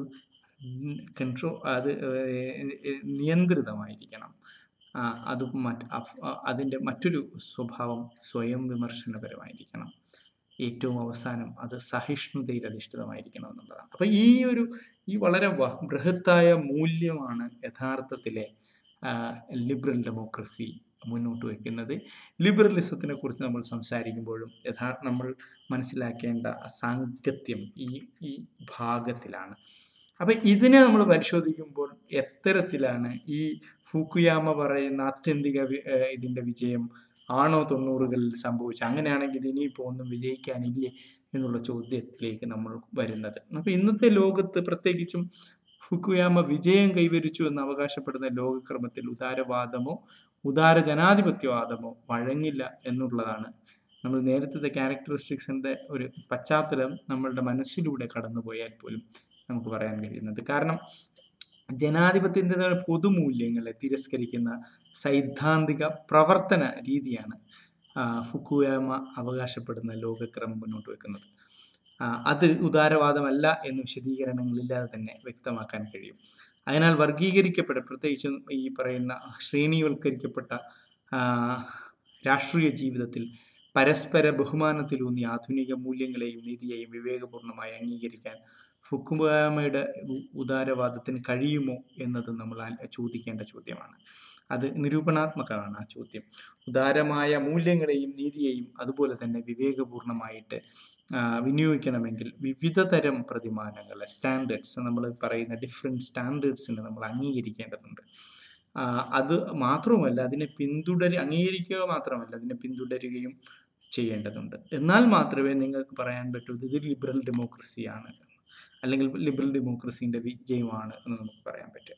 A: കൺട്രോ അത് ഏഹ്, ഏഹ്, നിയന്ത്രിതമായിരിക്കണം ആ, അത് മറ്റ് അഫ്- ആ, അതിൻ്റെ മറ്റൊരു സ്വഭാവം സ്വയം വിമർശനപരമായിരിക്കണം ഏറ്റവും അവസാനം അത് സഹിഷ്ണുതയിൽ അധിഷ്ഠിതമായിരിക്കണം എന്നുള്ളതാണ് അപ്പം ഈ ഒരു ഈ വളരെ വ- ബൃഹത്തായ മൂല്യമാണ് യഥാർത്ഥത്തിലെ ലിബറൽ ഡെമോക്രസി മുന്നോട്ട് വയ്ക്കുന്നത് ലിബറലിസത്തിനെ കുറിച്ച് നമ്മൾ സംസാരിക്കുമ്പോഴും യഥാ നമ്മൾ മനസ്സിലാക്കേണ്ട സാങ്കത്യം ഈ ഈ ഭാഗത്തിലാണ് അപ്പം ഇതിനെ നമ്മൾ പരിശോധിക്കുമ്പോൾ എത്തരത്തിലാണ് ഈ ഫൂക്കുയാമ പറയുന്ന ആത്യന്തിക വി- ഏഹ് ഇതിൻ്റെ വിജയം ആണോ തൊണ്ണൂറുകളിൽ സംഭവിച്ചത് അങ്ങനെയാണെങ്കിൽ ഇനിയിപ്പോൾ ഒന്നും വിജയിക്കാനില്ലേ എന്നുള്ള ചോദ്യത്തിലേക്ക് നമ്മൾ വരുന്നത് അപ്പോൾ ഇന്നത്തെ ലോകത്ത് പ്രത്യേകിച്ചും ഫുക്കുയാമ വിജയം കൈവരിച്ചു എന്ന് അവകാശപ്പെടുന്ന ലോകക്രമത്തിൽ ഉദാരവാദമോ ഉദാര ജനാധിപത്യവാദമോ വഴങ്ങില്ല എന്നുള്ളതാണ് നമ്മൾ നേരത്തെ ക്യാരക്ടറിസ്റ്റിക്സിൻ്റെ ഒരു പശ്ചാത്തലം നമ്മളുടെ മനസ്സിലൂടെ കടന്നുപോയാൽ പോലും നമുക്ക് പറയാൻ കഴിയുന്നത് കാരണം ജനാധിപത്യത്തിൻ്റെ പൊതുമൂല്യങ്ങളെ തിരസ്കരിക്കുന്ന സൈദ്ധാന്തിക പ്രവർത്തന രീതിയാണ് ആ, ഫുക്കുയാമ അവകാശപ്പെടുന്ന ലോകക്രമം മുന്നോട്ട് വെക്കുന്നത് ആ, അത് ഉദാരവാദമല്ല എന്ന് വിശദീകരണങ്ങളില്ലാതെ തന്നെ വ്യക്തമാക്കാൻ കഴിയും അതിനാൽ വർഗീകരിക്കപ്പെട്ട പ്രത്യേകിച്ചും ഈ പറയുന്ന ശ്രേണിവൽക്കരിക്കപ്പെട്ട ആ, രാഷ്ട്രീയ ജീവിതത്തിൽ പരസ്പര ബഹുമാനത്തിലൂന്നി ആധുനിക മൂല്യങ്ങളെയും നീതിയെയും വിവേകപൂർണ്ണമായി അംഗീകരിക്കാൻ ഫുക്കുയാമയുടെ ഉ- ഉദാരവാദത്തിന് കഴിയുമോ എന്നത് നമ്മൾ ആ- ചോദിക്കേണ്ട ചോദ്യമാണ് അത് നിരൂപണാത്മകമാണ് ആ ചോദ്യം ഉദാരമായ മൂല്യങ്ങളെയും നീതിയെയും അതുപോലെ തന്നെ വിവേകപൂർണമായിട്ട് ആ, വിനിയോഗിക്കണമെങ്കിൽ വിവിധ തരം പ്രതിമാനങ്ങൾ സ്റ്റാൻഡേർഡ്സ് നമ്മൾ പറയുന്ന ഡിഫറെൻറ്റ് സ്റ്റാൻഡേർഡ്സിനെ നമ്മൾ അംഗീകരിക്കേണ്ടതുണ്ട് ആ, അത് മാത്രവുമല്ല അതിനെ പിന്തുടരി അംഗീകരിക്കുക മാത്രമല്ല അതിനെ പിന്തുടരുകയും ചെയ്യേണ്ടതുണ്ട് എന്നാൽ മാത്രമേ നിങ്ങൾക്ക് പറയാൻ പറ്റൂ ഇത് ലിബറൽ ഡെമോക്രസിയാണ് അല്ലെങ്കിൽ ലിബറൽ ഡെമോക്രസിൻ്റെ വിജയമാണ് എന്ന് നമുക്ക് പറയാൻ പറ്റും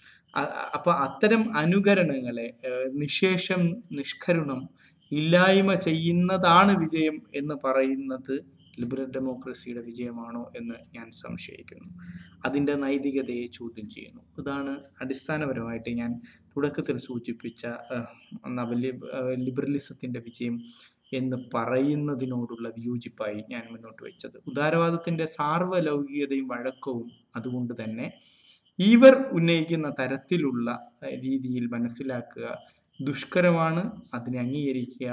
A: അപ്പോൾ അത്തരം അനുകരണങ്ങളെ ഏഹ്, നിശേഷം നിഷ്കരുണം ഇല്ലായ്മ ചെയ്യുന്നതാണ് വിജയം എന്ന് പറയുന്നത് ലിബറൽ ഡെമോക്രസിയുടെ വിജയമാണോ എന്ന് ഞാൻ സംശയിക്കുന്നു അതിൻ്റെ നൈതികതയെ ചോദ്യം ചെയ്യുന്നു ഇതാണ് അടിസ്ഥാനപരമായിട്ട് ഞാൻ തുടക്കത്തിൽ സൂചിപ്പിച്ച ഏഹ്, നവലി ഏഹ്, ലിബറലിസത്തിൻ്റെ വിജയം എന്ന് പറയുന്നതിനോടുള്ള വിയോജിപ്പായി ഞാൻ മുന്നോട്ട് വെച്ചത് ഉദാരവാദത്തിൻ്റെ സാർവലൗകികതയും വഴക്കവും അതുകൊണ്ട് തന്നെ ഇവർ ഉന്നയിക്കുന്ന തരത്തിലുള്ള ഏഹ്, രീതിയിൽ മനസ്സിലാക്കുക ദുഷ്കരമാണ് അതിനെ അംഗീകരിക്കുക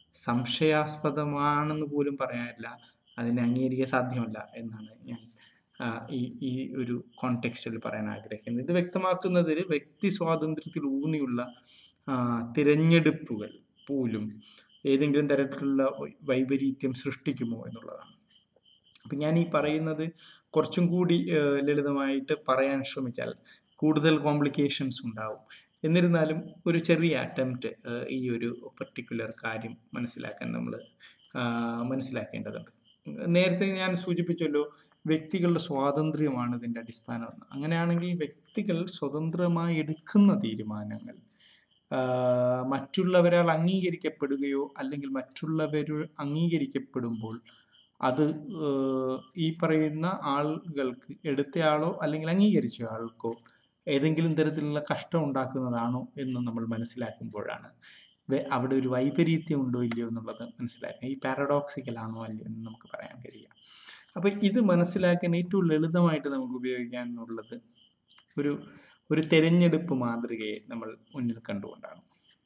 A: സംശയാസ്പദമാണെന്ന് പോലും പറയാനില്ല അതിനെ അംഗീകരിക്കാൻ സാധ്യമല്ല എന്നാണ് ഞാൻ ആ, ഈ ഈ ഒരു കോണ്ടെക്സ്റ്റിൽ പറയാൻ ആഗ്രഹിക്കുന്നത് ഇത് വ്യക്തമാക്കുന്നതിൽ വ്യക്തി സ്വാതന്ത്ര്യത്തിൽ ഊന്നിയുള്ള ആ, തിരഞ്ഞെടുപ്പുകൾ പോലും ഏതെങ്കിലും തരത്തിലുള്ള വൈ- വൈപരീത്യം സൃഷ്ടിക്കുമോ എന്നുള്ളതാണ് അപ്പം ഞാൻ ഈ പറയുന്നത് കുറച്ചും കൂടി ഏഹ്, ലളിതമായിട്ട് പറയാൻ ശ്രമിച്ചാൽ കൂടുതൽ കോംപ്ലിക്കേഷൻസ് ഉണ്ടാവും എന്നിരുന്നാലും ഒരു ചെറിയ അറ്റംപ്റ്റ് ഈ ഒരു പർട്ടിക്കുലർ കാര്യം മനസ്സിലാക്കാൻ നമ്മൾ മനസ്സിലാക്കേണ്ടതുണ്ട് നേരത്തെ ഞാൻ സൂചിപ്പിച്ചല്ലോ വ്യക്തികളുടെ സ്വാതന്ത്ര്യമാണ് ഇതിൻ്റെ അടിസ്ഥാനം എന്ന്. അങ്ങനെയാണെങ്കിൽ വ്യക്തികൾ സ്വതന്ത്രമായി എടുക്കുന്ന തീരുമാനങ്ങൾ ആ, മറ്റുള്ളവരാൽ അംഗീകരിക്കപ്പെടുകയോ അല്ലെങ്കിൽ മറ്റുള്ളവർ അംഗീകരിക്കപ്പെടുമ്പോൾ അത് ഏഹ്, ഈ പറയുന്ന ആളുകൾക്ക് എടുത്തയാളോ അല്ലെങ്കിൽ അംഗീകരിച്ച ആൾക്കോ ഏതെങ്കിലും തരത്തിലുള്ള കഷ്ടം ഉണ്ടാക്കുന്നതാണോ എന്ന് നമ്മൾ മനസ്സിലാക്കുമ്പോഴാണ് വെ- അവിടെ ഒരു വൈപരീത്യം ഉണ്ടോ ഇല്ലയോ എന്നുള്ളത് മനസ്സിലാക്കുക ഈ പാരഡോക്സിക്കൽ ആണോ അല്ലയോ എന്ന് നമുക്ക് പറയാൻ കഴിയുക അപ്പോൾ ഇത് മനസ്സിലാക്കാൻ ഏറ്റവും ലളിതമായിട്ട് നമുക്ക് ഉപയോഗിക്കാനുള്ളത് ഒരു ഒരു തെരഞ്ഞെടുപ്പ് മാതൃകയെ നമ്മൾ മുന്നിൽ കണ്ടുകൊണ്ടാണ്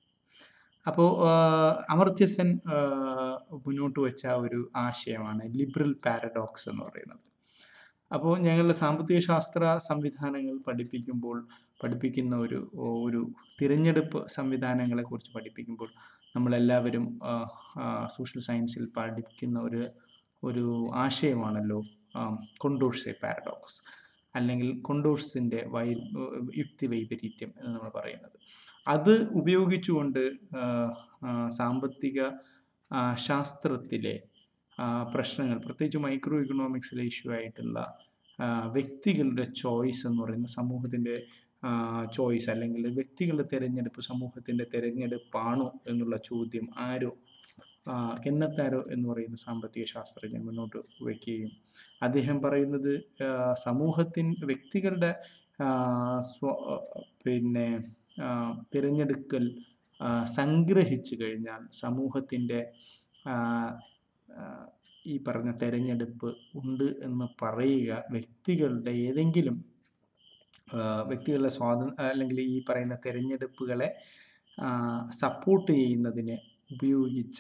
A: അപ്പോൾ അമർത്യ സെൻ ആ, മുന്നോട്ട് വെച്ച ഒരു ആശയമാണ് ലിബറൽ പാരഡോക്സ് എന്ന് പറയുന്നത് അപ്പോൾ ഞങ്ങളുടെ സാമ്പത്തിക ശാസ്ത്ര സംവിധാനങ്ങൾ പഠിപ്പിക്കുമ്പോൾ പഠിപ്പിക്കുന്ന ഒരു ഒരു തിരഞ്ഞെടുപ്പ് സംവിധാനങ്ങളെക്കുറിച്ച് പഠിപ്പിക്കുമ്പോൾ നമ്മളെല്ലാവരും സോഷ്യൽ സയൻസിൽ പഠിക്കുന്ന ഒരു ഒരു ആശയമാണല്ലോ കൊണ്ടോഴ്സെ പാരഡോക്സ് അല്ലെങ്കിൽ കൊണ്ടോഴ്സിൻ്റെ വൈ യുക്തി വൈപരീത്യം എന്ന് നമ്മൾ പറയുന്നത് അത് ഉപയോഗിച്ചുകൊണ്ട് ആ, ആ, സാമ്പത്തിക ആ, ശാസ്ത്രത്തിലെ ആ, പ്രശ്നങ്ങൾ പ്രത്യേകിച്ച് മൈക്രോ ഇക്കണോമിക്സിലെ ഇഷ്യൂ ആയിട്ടുള്ള ആ, വ്യക്തികളുടെ ചോയ്സ് എന്ന് പറയുന്ന സമൂഹത്തിൻ്റെ ചോയ്സ് അല്ലെങ്കിൽ വ്യക്തികളുടെ തിരഞ്ഞെടുപ്പ് സമൂഹത്തിൻ്റെ തിരഞ്ഞെടുപ്പാണോ എന്നുള്ള ചോദ്യം ആരോ ആ, കെന്നത്ത് ആരോ എന്ന് പറയുന്ന സാമ്പത്തിക ശാസ്ത്രജ്ഞൻ മുന്നോട്ട് വയ്ക്കുകയും അദ്ദേഹം പറയുന്നത് ആ, സമൂഹത്തിൻ വ്യക്തികളുടെ ആ, സ്വ പിന്നെ ആ, തിരഞ്ഞെടുക്കൽ ആ, സംഗ്രഹിച്ചു കഴിഞ്ഞാൽ സമൂഹത്തിൻ്റെ ആ, ആ, ഈ പറഞ്ഞ തെരഞ്ഞെടുപ്പ് ഉണ്ട് എന്ന് പറയുക വ്യക്തികളുടെ ഏതെങ്കിലും ആ, വ്യക്തികളുടെ സ്വാതന്ത്ര്യ അല്ലെങ്കിൽ ഈ പറയുന്ന തെരഞ്ഞെടുപ്പുകളെ സപ്പോർട്ട് ചെയ്യുന്നതിന് ഉപയോഗിച്ച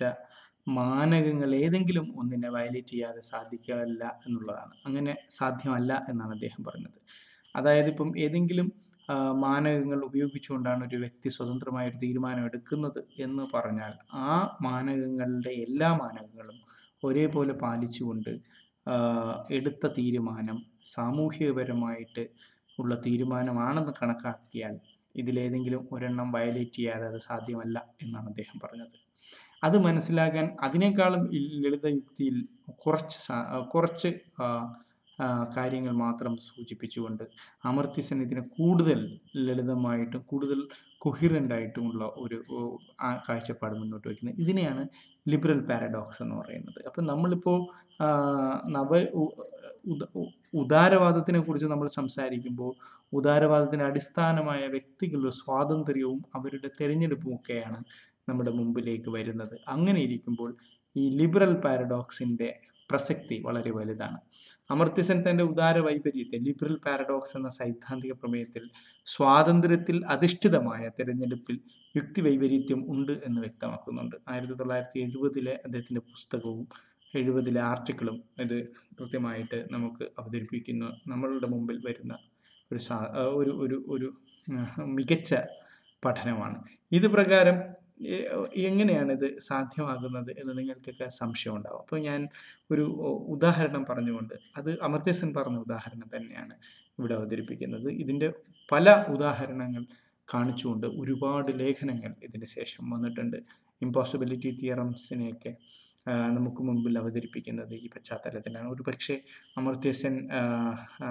A: മാനകങ്ങൾ ഏതെങ്കിലും ഒന്നിനെ വയലേറ്റ് ചെയ്യാതെ സാധിക്കില്ല എന്നുള്ളതാണ് അങ്ങനെ സാധ്യമല്ല എന്നാണ് അദ്ദേഹം പറഞ്ഞത് അതായത് ഇപ്പം ഏതെങ്കിലും ആ, മാനകങ്ങൾ ഉപയോഗിച്ചുകൊണ്ടാണ് ഒരു വ്യക്തി സ്വതന്ത്രമായ ഒരു തീരുമാനം എടുക്കുന്നത് എന്ന് പറഞ്ഞാൽ ആ മാനകങ്ങളുടെ എല്ലാ മാനകങ്ങളും ഒരേപോലെ പാലിച്ചുകൊണ്ട് ആ, എടുത്ത തീരുമാനം സാമൂഹികപരമായിട്ട് ഉള്ള തീരുമാനമാണെന്ന് കണക്കാക്കിയാൽ ഇതിലേതെങ്കിലും ഒരെണ്ണം വയലേറ്റ് ചെയ്യാതെ അത് സാധ്യമല്ല എന്നാണ് അദ്ദേഹം പറഞ്ഞത് അത് മനസ്സിലാക്കാൻ അതിനേക്കാളും ഈ ലളിത യുക്തിയിൽ കുറച്ച് സാ- കുറച്ച് ആ, ആ, കാര്യങ്ങൾ മാത്രം സൂചിപ്പിച്ചുകൊണ്ട് അമർത്യസൻ ഇതിനെ കൂടുതൽ ലളിതമായിട്ടും കൂടുതൽ കൊഹിറൻ്റ് ആയിട്ടുമുള്ള ഒരു ഓ, ആ കാഴ്ചപ്പാട് മുന്നോട്ട് വയ്ക്കുന്നത് ഇതിനെയാണ് ലിബറൽ പാരഡോക്സ് എന്ന് പറയുന്നത് അപ്പം നമ്മളിപ്പോൾ ആ, നവ ഉ- ഉദ- ഉ- ഉദാരവാദത്തിനെ കുറിച്ച് നമ്മൾ സംസാരിക്കുമ്പോൾ ഉദാരവാദത്തിന് അടിസ്ഥാനമായ വ്യക്തികളുടെ സ്വാതന്ത്ര്യവും അവരുടെ തിരഞ്ഞെടുപ്പും ഒക്കെയാണ് നമ്മുടെ മുമ്പിലേക്ക് വരുന്നത് അങ്ങനെ ഇരിക്കുമ്പോൾ ഈ ലിബറൽ പാരഡോക്സിൻ്റെ പ്രസക്തി വളരെ വലുതാണ് അമർത്യസൻ തൻ്റെ ഉദാര വൈപര്യത്തെ ലിബറൽ പാരഡോക്സ് എന്ന സൈദ്ധാന്തിക പ്രമേയത്തിൽ സ്വാതന്ത്ര്യത്തിൽ അധിഷ്ഠിതമായ തിരഞ്ഞെടുപ്പിൽ യുക്തി വൈപരീത്യം ഉണ്ട് എന്ന് വ്യക്തമാക്കുന്നുണ്ട് ആയിരത്തി തൊള്ളായിരത്തി എഴുപതിലെ അദ്ദേഹത്തിൻ്റെ പുസ്തകവും എഴുപതിലെ ആർട്ടിക്കിളും ഇത് കൃത്യമായിട്ട് നമുക്ക് അവതരിപ്പിക്കുന്ന നമ്മളുടെ മുമ്പിൽ വരുന്ന ഒരു സാ ആ, ഒരു ഒരു ഒരു ആ, മികച്ച പഠനമാണ് ഇത് പ്രകാരം എ- എങ്ങനെയാണ് ഇത് സാധ്യമാകുന്നത് എന്ന് നിങ്ങൾക്കൊക്കെ സംശയം ഉണ്ടാവും അപ്പോൾ ഞാൻ ഒരു ഉ- ഉദാഹരണം പറഞ്ഞുകൊണ്ട് അത് അമർത്യസൻ പറഞ്ഞ ഉദാഹരണം തന്നെയാണ് ഇവിടെ അവതരിപ്പിക്കുന്നത് ഇതിൻ്റെ പല ഉദാഹരണങ്ങൾ കാണിച്ചുകൊണ്ട് ഒരുപാട് ലേഖനങ്ങൾ ഇതിന് ശേഷം വന്നിട്ടുണ്ട് ഇമ്പോസിബിലിറ്റി തിയറംസിനെയൊക്കെ ആ, നമുക്ക് മുമ്പിൽ അവതരിപ്പിക്കുന്നത് ഈ പശ്ചാത്തലത്തിലാണ് ഒരു പക്ഷേ അമർത്യസൻ ആ, ആ,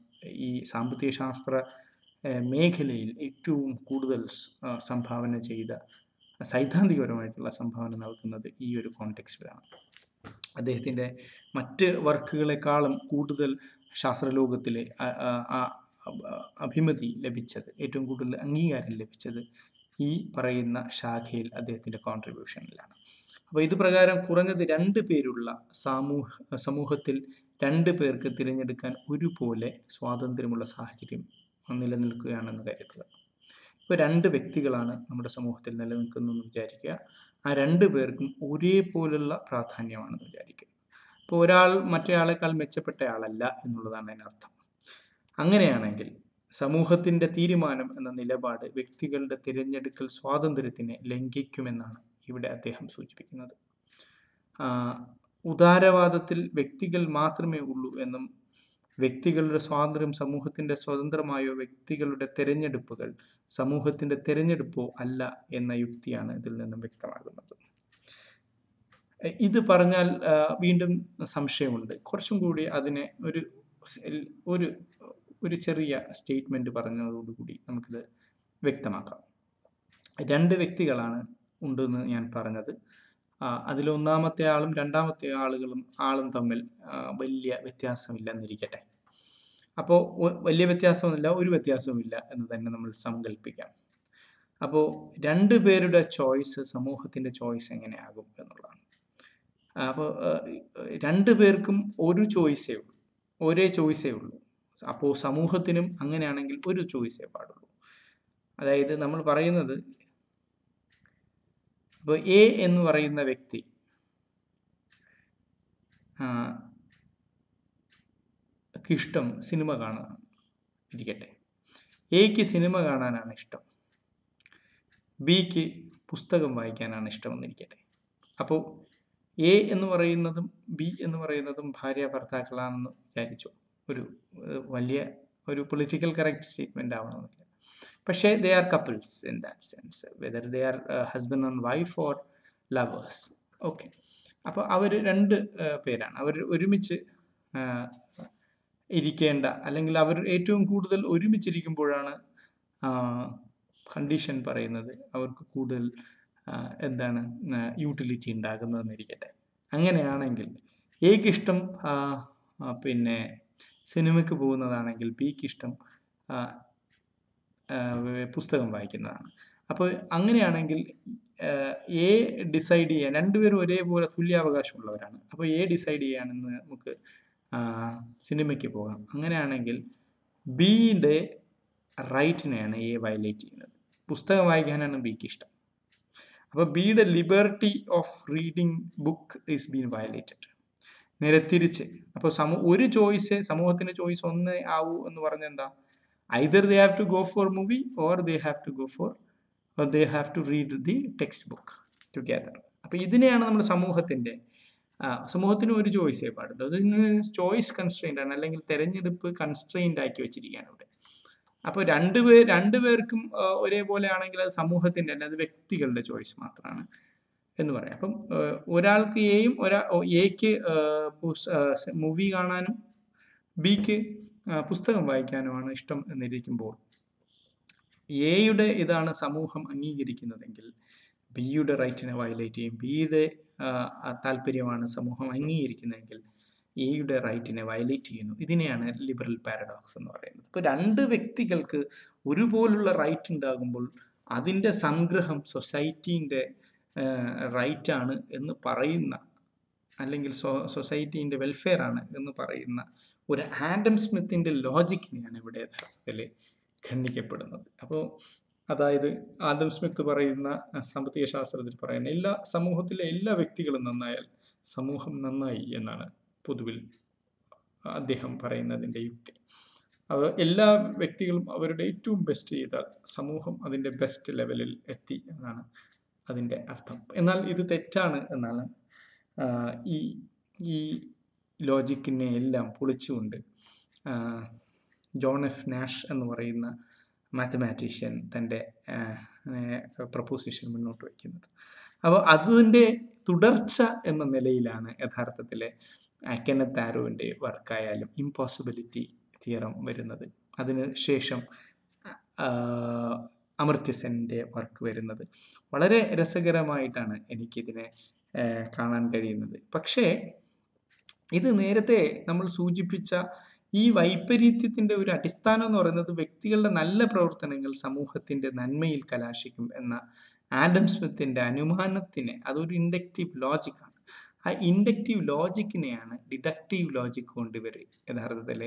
A: ഈ സാമ്പത്തിക ശാസ്ത്ര ആ, മേഖലയിൽ ഏറ്റവും കൂടുതൽ സ്- ആ, സംഭാവന ചെയ്ത സൈദ്ധാന്തികപരമായിട്ടുള്ള സംഭാവന നൽകുന്നത് ഈ ഒരു കോണ്ടെക്സ്റ്റിലാണ് അദ്ദേഹത്തിൻ്റെ മറ്റ് വർക്കുകളെക്കാളും കൂടുതൽ ശാസ്ത്രലോകത്തിൽ അഭിമതി ലഭിച്ചത് ഏറ്റവും കൂടുതൽ അംഗീകാരം ലഭിച്ചത് ഈ പറയുന്ന ശാഖയിൽ അദ്ദേഹത്തിൻ്റെ കോൺട്രിബ്യൂഷനിലാണ് അപ്പോൾ ഇത് പ്രകാരം കുറഞ്ഞത് രണ്ട് പേരുള്ള സമൂഹ സമൂഹത്തിൽ രണ്ട് പേർക്ക് തിരഞ്ഞെടുക്കാൻ ഒരുപോലെ സ്വാതന്ത്ര്യമുള്ള സാഹചര്യം നിലനിൽക്കുകയാണെന്ന് കരുതുക ഇപ്പോൾ രണ്ട് വ്യക്തികളാണ് നമ്മുടെ സമൂഹത്തിൽ നിലനിൽക്കുന്നതെന്ന് വിചാരിക്കുക ആ രണ്ട് പേർക്കും ഒരേപോലുള്ള പ്രാധാന്യമാണെന്ന് വിചാരിക്കുക ഇപ്പോൾ ഒരാൾ മറ്റേയാളെക്കാൾ മെച്ചപ്പെട്ട ആളല്ല എന്നുള്ളതാണ് അതിനർത്ഥം അങ്ങനെയാണെങ്കിൽ സമൂഹത്തിൻ്റെ തീരുമാനം എന്ന നിലപാട് വ്യക്തികളുടെ തിരഞ്ഞെടുക്കൽ സ്വാതന്ത്ര്യത്തിനെ ലംഘിക്കുമെന്നാണ് ഇവിടെ അദ്ദേഹം സൂചിപ്പിക്കുന്നത് ആ, ഉദാരവാദത്തിൽ വ്യക്തികൾ മാത്രമേ ഉള്ളൂ എന്നും വ്യക്തികളുടെ സ്വാതന്ത്ര്യം സമൂഹത്തിൻ്റെ സ്വതന്ത്രമായോ വ്യക്തികളുടെ തിരഞ്ഞെടുപ്പുകൾ സമൂഹത്തിൻ്റെ തിരഞ്ഞെടുപ്പോ അല്ല എന്ന യുക്തിയാണ് ഇതിൽ നിന്നും വ്യക്തമാകുന്നത് എ, ഇത് പറഞ്ഞാൽ ആ, വീണ്ടും സംശയമുണ്ട് കുറച്ചും കൂടി അതിനെ ഒരു സ്- എൽ- ഒരു ഒരു ചെറിയ സ്റ്റേറ്റ്മെൻറ്റ് പറഞ്ഞതോടുകൂടി നമുക്കിത് വ്യക്തമാക്കാം രണ്ട് വ്യക്തികളാണ് ഉണ്ടെന്ന് ഞാൻ പറഞ്ഞത് ആ, അതിലൊന്നാമത്തെ ആളും രണ്ടാമത്തെ ആളുകളും ആളും തമ്മിൽ ആ, വലിയ വ്യത്യാസമില്ലെന്നിരിക്കട്ടെ അപ്പോൾ വലിയ വ്യത്യാസമൊന്നുമില്ല ഒരു വ്യത്യാസവുമില്ല എന്ന് തന്നെ നമ്മൾ സങ്കല്പിക്കാം അപ്പോൾ രണ്ട് പേരുടെ ചോയ്സ് സമൂഹത്തിൻ്റെ ചോയ്സ് എങ്ങനെയാകും എന്നുള്ളതാണ് അപ്പോൾ രണ്ട് പേർക്കും ഒരു ചോയ്സേ ഉള്ളൂ ഒരേ ചോയ്സേ ഉള്ളൂ അപ്പോൾ സമൂഹത്തിനും അങ്ങനെയാണെങ്കിൽ ഒരു ചോയ്സേ പാടുള്ളൂ അതായത് നമ്മൾ പറയുന്നത് ഇപ്പോൾ എ എന്ന് പറയുന്ന വ്യക്തി ആ, ക്ക് ഇഷ്ടം സിനിമ കാണാനാണ് ഇരിക്കട്ടെ എക്ക് സിനിമ കാണാനാണ് ഇഷ്ടം ബിക്ക് പുസ്തകം വായിക്കാനാണ് ഇഷ്ടമെന്നിരിക്കട്ടെ അപ്പോൾ എ എന്ന് പറയുന്നതും ബി എന്ന് പറയുന്നതും ഭാര്യ ഭർത്താക്കളാണെന്ന് വിചാരിച്ചു ഒരു ഏഹ്, വലിയ ഒരു പൊളിറ്റിക്കൽ കറക്റ്റ് സ്റ്റേറ്റ്മെൻ്റ് ആവണമെന്നില്ല പക്ഷേ they are couples in that sense whether they are husband and wife or lovers okay അപ്പോൾ അവർ രണ്ട് uh, പേരാണ് അവർ ഒരുമിച്ച് uh, ഇരിക്കേണ്ട അല്ലെങ്കിൽ അവർ ഏറ്റവും കൂടുതൽ ഒരുമിച്ചിരിക്കുമ്പോഴാണ് കണ്ടീഷൻ പറയുന്നത് അവർക്ക് കൂടുതൽ ആ, എന്താണ് യൂട്ടിലിറ്റി ഉണ്ടാകുന്നതെന്നിരിക്കട്ടെ അങ്ങനെയാണെങ്കിൽ എക്ക് ഇഷ്ടം ആ, ആ, പിന്നെ സിനിമയ്ക്ക് പോകുന്നതാണെങ്കിൽ ബിക്ക് ഇഷ്ടം ആ, ആ, പുസ്തകം വായിക്കുന്നതാണ് അപ്പോൾ അങ്ങനെയാണെങ്കിൽ എ ഡിസൈഡ് ചെയ്യാൻ രണ്ടുപേരും ഒരേപോലെ തുല്യാവകാശമുള്ളവരാണ് അപ്പോൾ എ ഡിസൈഡ് ചെയ്യാനെന്ന് നമുക്ക് ആ, സിനിമയ്ക്ക് പോകാം അങ്ങനെയാണെങ്കിൽ ബിയുടെ റൈറ്റിനെയാണ് എ വയലേറ്റ് ചെയ്യുന്നത് പുസ്തകം വായിക്കാനാണ് ബിക്ക് ഇഷ്ടം അപ്പോൾ ബിയുടെ liberty of reading book is been violated നേരെ തിരിച്ച് അപ്പോൾ സമൂ ഒരു ചോയ്സ് സമൂഹത്തിൻ്റെ ചോയ്സ് ഒന്ന് ആവൂ എന്ന് പറഞ്ഞാൽ എന്താ either they have to go for movie or they have to go for or they have to read the textbook together അപ്പോൾ ഇതിനെയാണ് നമ്മൾ സമൂഹത്തിൻ്റെ ആ, സമൂഹത്തിന് ഒരു ചോയ്സേ പാടുള്ളൂ അതിന് ചോയ്സ് കൺസ്ട്രെയിൻ്റ് ആണ് അല്ലെങ്കിൽ തെരഞ്ഞെടുപ്പ് കൺസ്ട്രെയിൻ്റ് ആക്കി വെച്ചിരിക്കുകയാണ് ഇവിടെ അപ്പോൾ രണ്ട് പേർ രണ്ട് പേർക്കും ആ, ഒരേപോലെ ആണെങ്കിൽ അത് സമൂഹത്തിൻ്റെ അല്ല അത് വ്യക്തികളുടെ ചോയ്സ് മാത്രമാണ് എന്ന് പറയാം അപ്പം ആ, ഒരാൾക്ക് എയും ഒരാ എക്ക് മൂവി കാണാനും ബിക്ക് പുസ്തകം വായിക്കാനുമാണ് ഇഷ്ടം എന്നിരിക്കുമ്പോൾ എയുടെ ഇതാണ് സമൂഹം അംഗീകരിക്കുന്നതെങ്കിൽ ബിയുടെ റൈറ്റിനെ വയലേറ്റ് ചെയ്യും ബിയുടെ താല്പര്യമാണ് സമൂഹം അംഗീകരിക്കുന്നതെങ്കിൽ എയുടെ റൈറ്റിനെ വയലേറ്റ് ചെയ്യുന്നു ഇതിനെയാണ് ലിബറൽ പാരഡോക്സ് എന്ന് പറയുന്നത് ഇപ്പോൾ രണ്ട് വ്യക്തികൾക്ക് ഒരുപോലുള്ള റൈറ്റ് ഉണ്ടാകുമ്പോൾ അതിൻ്റെ സംഗ്രഹം സൊസൈറ്റീൻ്റെ റൈറ്റാണ് എന്ന് പറയുന്ന അല്ലെങ്കിൽ സൊ സൊസൈറ്റീൻ്റെ വെൽഫെയർ ആണ് എന്ന് പറയുന്ന ഒരു ആഡം സ്മിത്തിൻ്റെ ലോജിക്കിനെയാണ് ഇവിടെ യഥാർത്ഥത്തിൽ ഖണ്ഡിക്കപ്പെടുന്നത് അപ്പോൾ അതായത് ആദം സ്മിത്ത് പറയുന്ന അഹ്, സാമ്പത്തിക ശാസ്ത്രത്തിൽ പറയുന്ന എല്ലാ സമൂഹത്തിലെ എല്ലാ വ്യക്തികളും നന്നായാൽ സമൂഹം നന്നായി എന്നാണ് പൊതുവിൽ അദ്ദേഹം പറയുന്നതിൻ്റെ യുക്തി അത് എല്ലാ വ്യക്തികളും അവരുടെ ഏറ്റവും ബെസ്റ്റ് ചെയ്താൽ സമൂഹം അതിൻ്റെ ബെസ്റ്റ് ലെവലിൽ എത്തി എന്നാണ് അതിൻ്റെ അർത്ഥം എന്നാൽ ഇത് തെറ്റാണ് എന്നാണ് ആ, ഈ ഈ ലോജിക്കിനെ എല്ലാം പൊളിച്ചുകൊണ്ട് ആ, ജോൺ എഫ് നാഷ് എന്ന് പറയുന്ന മാത്തമാറ്റീഷ്യൻ തൻ്റെ പ്രപ്പോസിഷൻ മുന്നോട്ട് വയ്ക്കുന്നത് അപ്പോൾ അതിൻ്റെ തുടർച്ച എന്ന നിലയിലാണ് യഥാർത്ഥത്തിൽ കെന്നത്ത് ആരോവിൻ്റെ വർക്കായാലും ഇമ്പോസിബിലിറ്റി തിയറം വരുന്നത് അതിന് ശേഷം ആ, അമർത്യ വർക്ക് വരുന്നത് വളരെ രസകരമായിട്ടാണ് എനിക്കിതിനെ ആ, കാണാൻ കഴിയുന്നത് പക്ഷേ ഇത് നേരത്തെ നമ്മൾ സൂചിപ്പിച്ച ഈ വൈപരീത്യത്തിൻ്റെ ഒരു അടിസ്ഥാനം എന്ന് പറയുന്നത് വ്യക്തികളുടെ നല്ല പ്രവർത്തനങ്ങൾ സമൂഹത്തിൻ്റെ നന്മയിൽ കലാശിക്കും എന്ന ആഡം സ്മിത്തിൻ്റെ അനുമാനത്തിനെ അതൊരു ഇൻഡക്റ്റീവ് ലോജിക്കാണ് ആ ഇൻഡക്റ്റീവ് ലോജിക്കിനെയാണ് ഡിഡക്റ്റീവ് ലോജിക് കൊണ്ട് ഇവർ യഥാർത്ഥത്തിൽ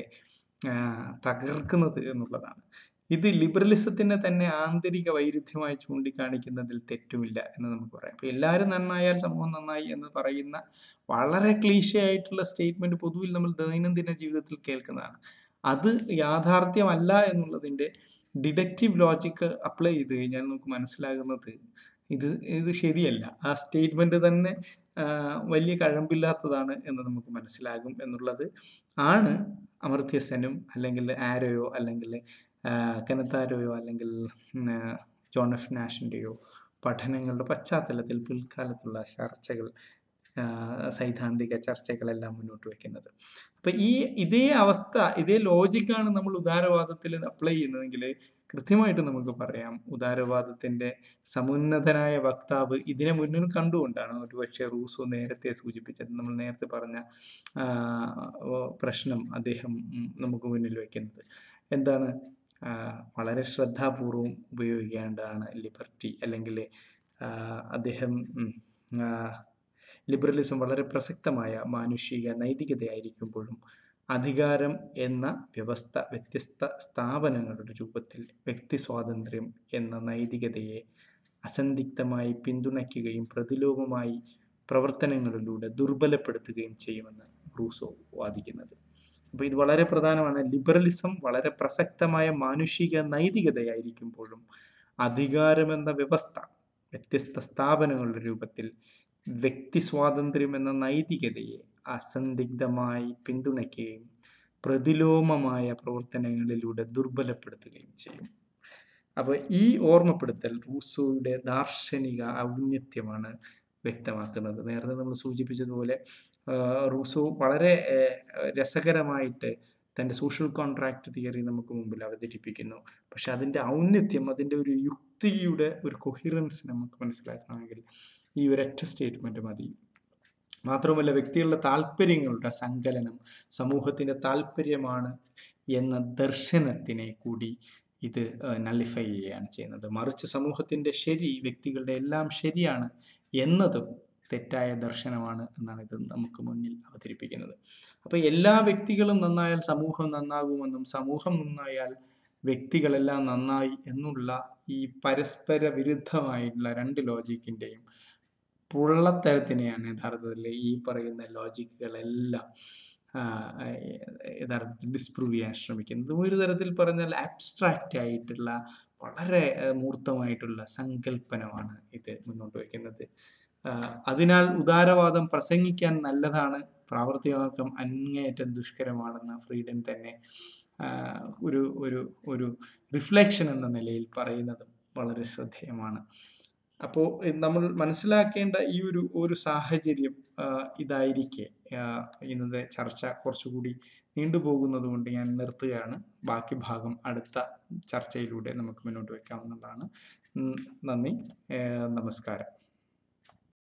A: തകർക്കുന്നത് എന്നുള്ളതാണ് ഇത് ലിബറലിസത്തിനെ തന്നെ ആന്തരിക വൈരുദ്ധ്യമായി ചൂണ്ടിക്കാണിക്കുന്നതിൽ തെറ്റുമില്ല എന്ന് നമുക്ക് പറയാം അപ്പോൾ എല്ലാവരും നന്നായാൽ സമൂഹം നന്നായി എന്ന് പറയുന്ന വളരെ ക്ലീശ ആയിട്ടുള്ള സ്റ്റേറ്റ്മെന്റ് പൊതുവിൽ നമ്മൾ ദൈനംദിന ജീവിതത്തിൽ കേൾക്കുന്നതാണ് അത് യാഥാർത്ഥ്യമല്ല എന്നുള്ളതിൻ്റെ ഡിഡക്റ്റീവ് ലോജിക്ക് അപ്ലൈ ചെയ്ത് കഴിഞ്ഞാൽ നമുക്ക് മനസ്സിലാകുന്നത് ഇത് ഇത് ശരിയല്ല ആ സ്റ്റേറ്റ്മെന്റ് തന്നെ ആ, വലിയ കഴമ്പില്ലാത്തതാണ് എന്ന് നമുക്ക് മനസ്സിലാകും എന്നുള്ളത് ആണ് അമർത്യ അല്ലെങ്കിൽ ആരോയോ അല്ലെങ്കിൽ കനത്താരോയോ അല്ലെങ്കിൽ ഉം, ആ, ജോൺ എഫ് നാഷിൻ്റെയോ പഠനങ്ങളുടെ പശ്ചാത്തലത്തിൽ പിൽക്കാലത്തുള്ള ചർച്ചകൾ ആ, സൈദ്ധാന്തിക ചർച്ചകളെല്ലാം മുന്നോട്ട് വയ്ക്കുന്നത് അപ്പം ഈ ഇതേ അവസ്ഥ ഇതേ ലോജിക്കാണ് നമ്മൾ ഉദാരവാദത്തിൽ അപ്ലൈ ചെയ്യുന്നതെങ്കിൽ കൃത്യമായിട്ട് നമുക്ക് പറയാം ഉദാരവാദത്തിൻ്റെ സമുന്നതനായ വക്താവ് ഇതിനെ മുന്നിൽ കണ്ടുകൊണ്ടാണ് ഒരുപക്ഷെ റൂസോ നേരത്തെ സൂചിപ്പിച്ചത് നമ്മൾ നേരത്തെ പറഞ്ഞ ആ, ഓ, പ്രശ്നം അദ്ദേഹം ഉം, നമുക്ക് മുന്നിൽ വയ്ക്കുന്നത് എന്താണ് ആ, വളരെ ശ്രദ്ധാപൂർവം ഉപയോഗിക്കേണ്ടതാണ് ലിബർട്ടി അല്ലെങ്കിൽ ആ, അദ്ദേഹം ഉം, ആ, ലിബറലിസം വളരെ പ്രസക്തമായ മാനുഷിക നൈതികതയായിരിക്കുമ്പോഴും അധികാരം എന്ന വ്യവസ്ഥ വ്യത്യസ്ത സ്ഥാപനങ്ങളുടെ രൂപത്തിൽ വ്യക്തി സ്വാതന്ത്ര്യം എന്ന നൈതികതയെ അസന്ദിഗ്ധമായി പിന്തുണയ്ക്കുകയും പ്രതിലോമമായി പ്രവർത്തനങ്ങളിലൂടെ ദുർബലപ്പെടുത്തുകയും ചെയ്യുമെന്ന് റൂസോ വാദിക്കുന്നത് അപ്പോൾ ഇത് വളരെ പ്രധാനമാണ് ലിബറലിസം വളരെ പ്രസക്തമായ മാനുഷിക നൈതികതയായിരിക്കുമ്പോഴും അധികാരമെന്ന വ്യവസ്ഥ വ്യത്യസ്ത സ്ഥാപനങ്ങളുടെ രൂപത്തിൽ വ്യക്തി സ്വാതന്ത്ര്യം എന്ന നൈതികതയെ അസന്ദിഗ്ധമായി പിന്തുണയ്ക്കുകയും പ്രതിലോമമായ പ്രവർത്തനങ്ങളിലൂടെ ദുർബലപ്പെടുത്തുകയും ചെയ്യും അപ്പോൾ ഈ ഓർമ്മപ്പെടുത്തൽ റൂസോയുടെ ദാർശനിക ഔന്നത്യമാണ് വ്യക്തമാക്കുന്നത് നേരത്തെ നമ്മൾ സൂചിപ്പിച്ചതുപോലെ റൂസോ വളരെ രസകരമായിട്ട് തൻ്റെ സോഷ്യൽ കോൺട്രാക്ട് തിയറി നമുക്ക് മുമ്പിൽ അവതരിപ്പിക്കുന്നു പക്ഷെ അതിൻ്റെ ഔന്നത്യം അതിൻ്റെ ഒരു യുക്തിയുടെ ഒരു കൊഹിറൻസ് നമുക്ക് മനസ്സിലാക്കണമെങ്കിൽ ഈ ഒരൊറ്റ സ്റ്റേറ്റ്മെൻറ്റ് മതി മാത്രമല്ല വ്യക്തികളുടെ താല്പര്യങ്ങളുടെ സങ്കലനം സമൂഹത്തിൻ്റെ താല്പര്യമാണ് എന്ന ദർശനത്തിനെ കൂടി ഇത് നള്ളിഫൈ ചെയ്യുകയാണ് ചെയ്യുന്നത് മറിച്ച് സമൂഹത്തിൻ്റെ ശരി വ്യക്തികളുടെ എല്ലാം ശരിയാണ് എന്നതും തെറ്റായ ദർശനമാണ് എന്നാണ് ഇത് നമുക്ക് മുന്നിൽ അവതരിപ്പിക്കുന്നത് അപ്പോൾ എല്ലാ വ്യക്തികളും നന്നായാൽ സമൂഹം നന്നാകുമെന്നും സമൂഹം നന്നായാൽ വ്യക്തികളെല്ലാം നന്നായി എന്നുള്ള ഈ പരസ്പര വിരുദ്ധമായിട്ടുള്ള രണ്ട് ലോജിക്കിൻ്റെയും പൊള്ളത്തരത്തിനെയാണ് യഥാർത്ഥത്തിൽ ഈ പറയുന്ന ലോജിക്കുകളെല്ലാം യഥാർത്ഥത്തിൽ ഡിസ്പ്രൂവ് ചെയ്യാൻ ശ്രമിക്കുന്നത് ഒരു തരത്തിൽ പറഞ്ഞാൽ ആബ്സ്ട്രാക്റ്റ് ആയിട്ടുള്ള വളരെ മൂർത്തമായിട്ടുള്ള സങ്കല്പനമാണ് ഇത് മുന്നോട്ട് വയ്ക്കുന്നത് അതിനാൽ ഉദാരവാദം പ്രസംഗിക്കാൻ നല്ലതാണ് പ്രാവർത്തികമാക്കം അങ്ങേയറ്റം ദുഷ്കരമാണെന്ന് ഫ്രീഡൻ തന്നെ ഒരു ഒരു ഒരു റിഫ്ലക്ഷൻ എന്ന നിലയിൽ പറയുന്നതും വളരെ ശ്രദ്ധേയമാണ് അപ്പോൾ നമ്മൾ മനസ്സിലാക്കേണ്ട ഈ ഒരു ഒരു സാഹചര്യം ഇതായിരിക്കെ ഇന്നത്തെ ചർച്ച കുറച്ചുകൂടി നീണ്ടുപോകുന്നത് കൊണ്ട് ഞാൻ നിർത്തുകയാണ് ബാക്കി ഭാഗം അടുത്ത ചർച്ചയിലൂടെ നമുക്ക് മുന്നോട്ട് വെക്കാവുന്നതാണ് നന്ദി നമസ്കാരം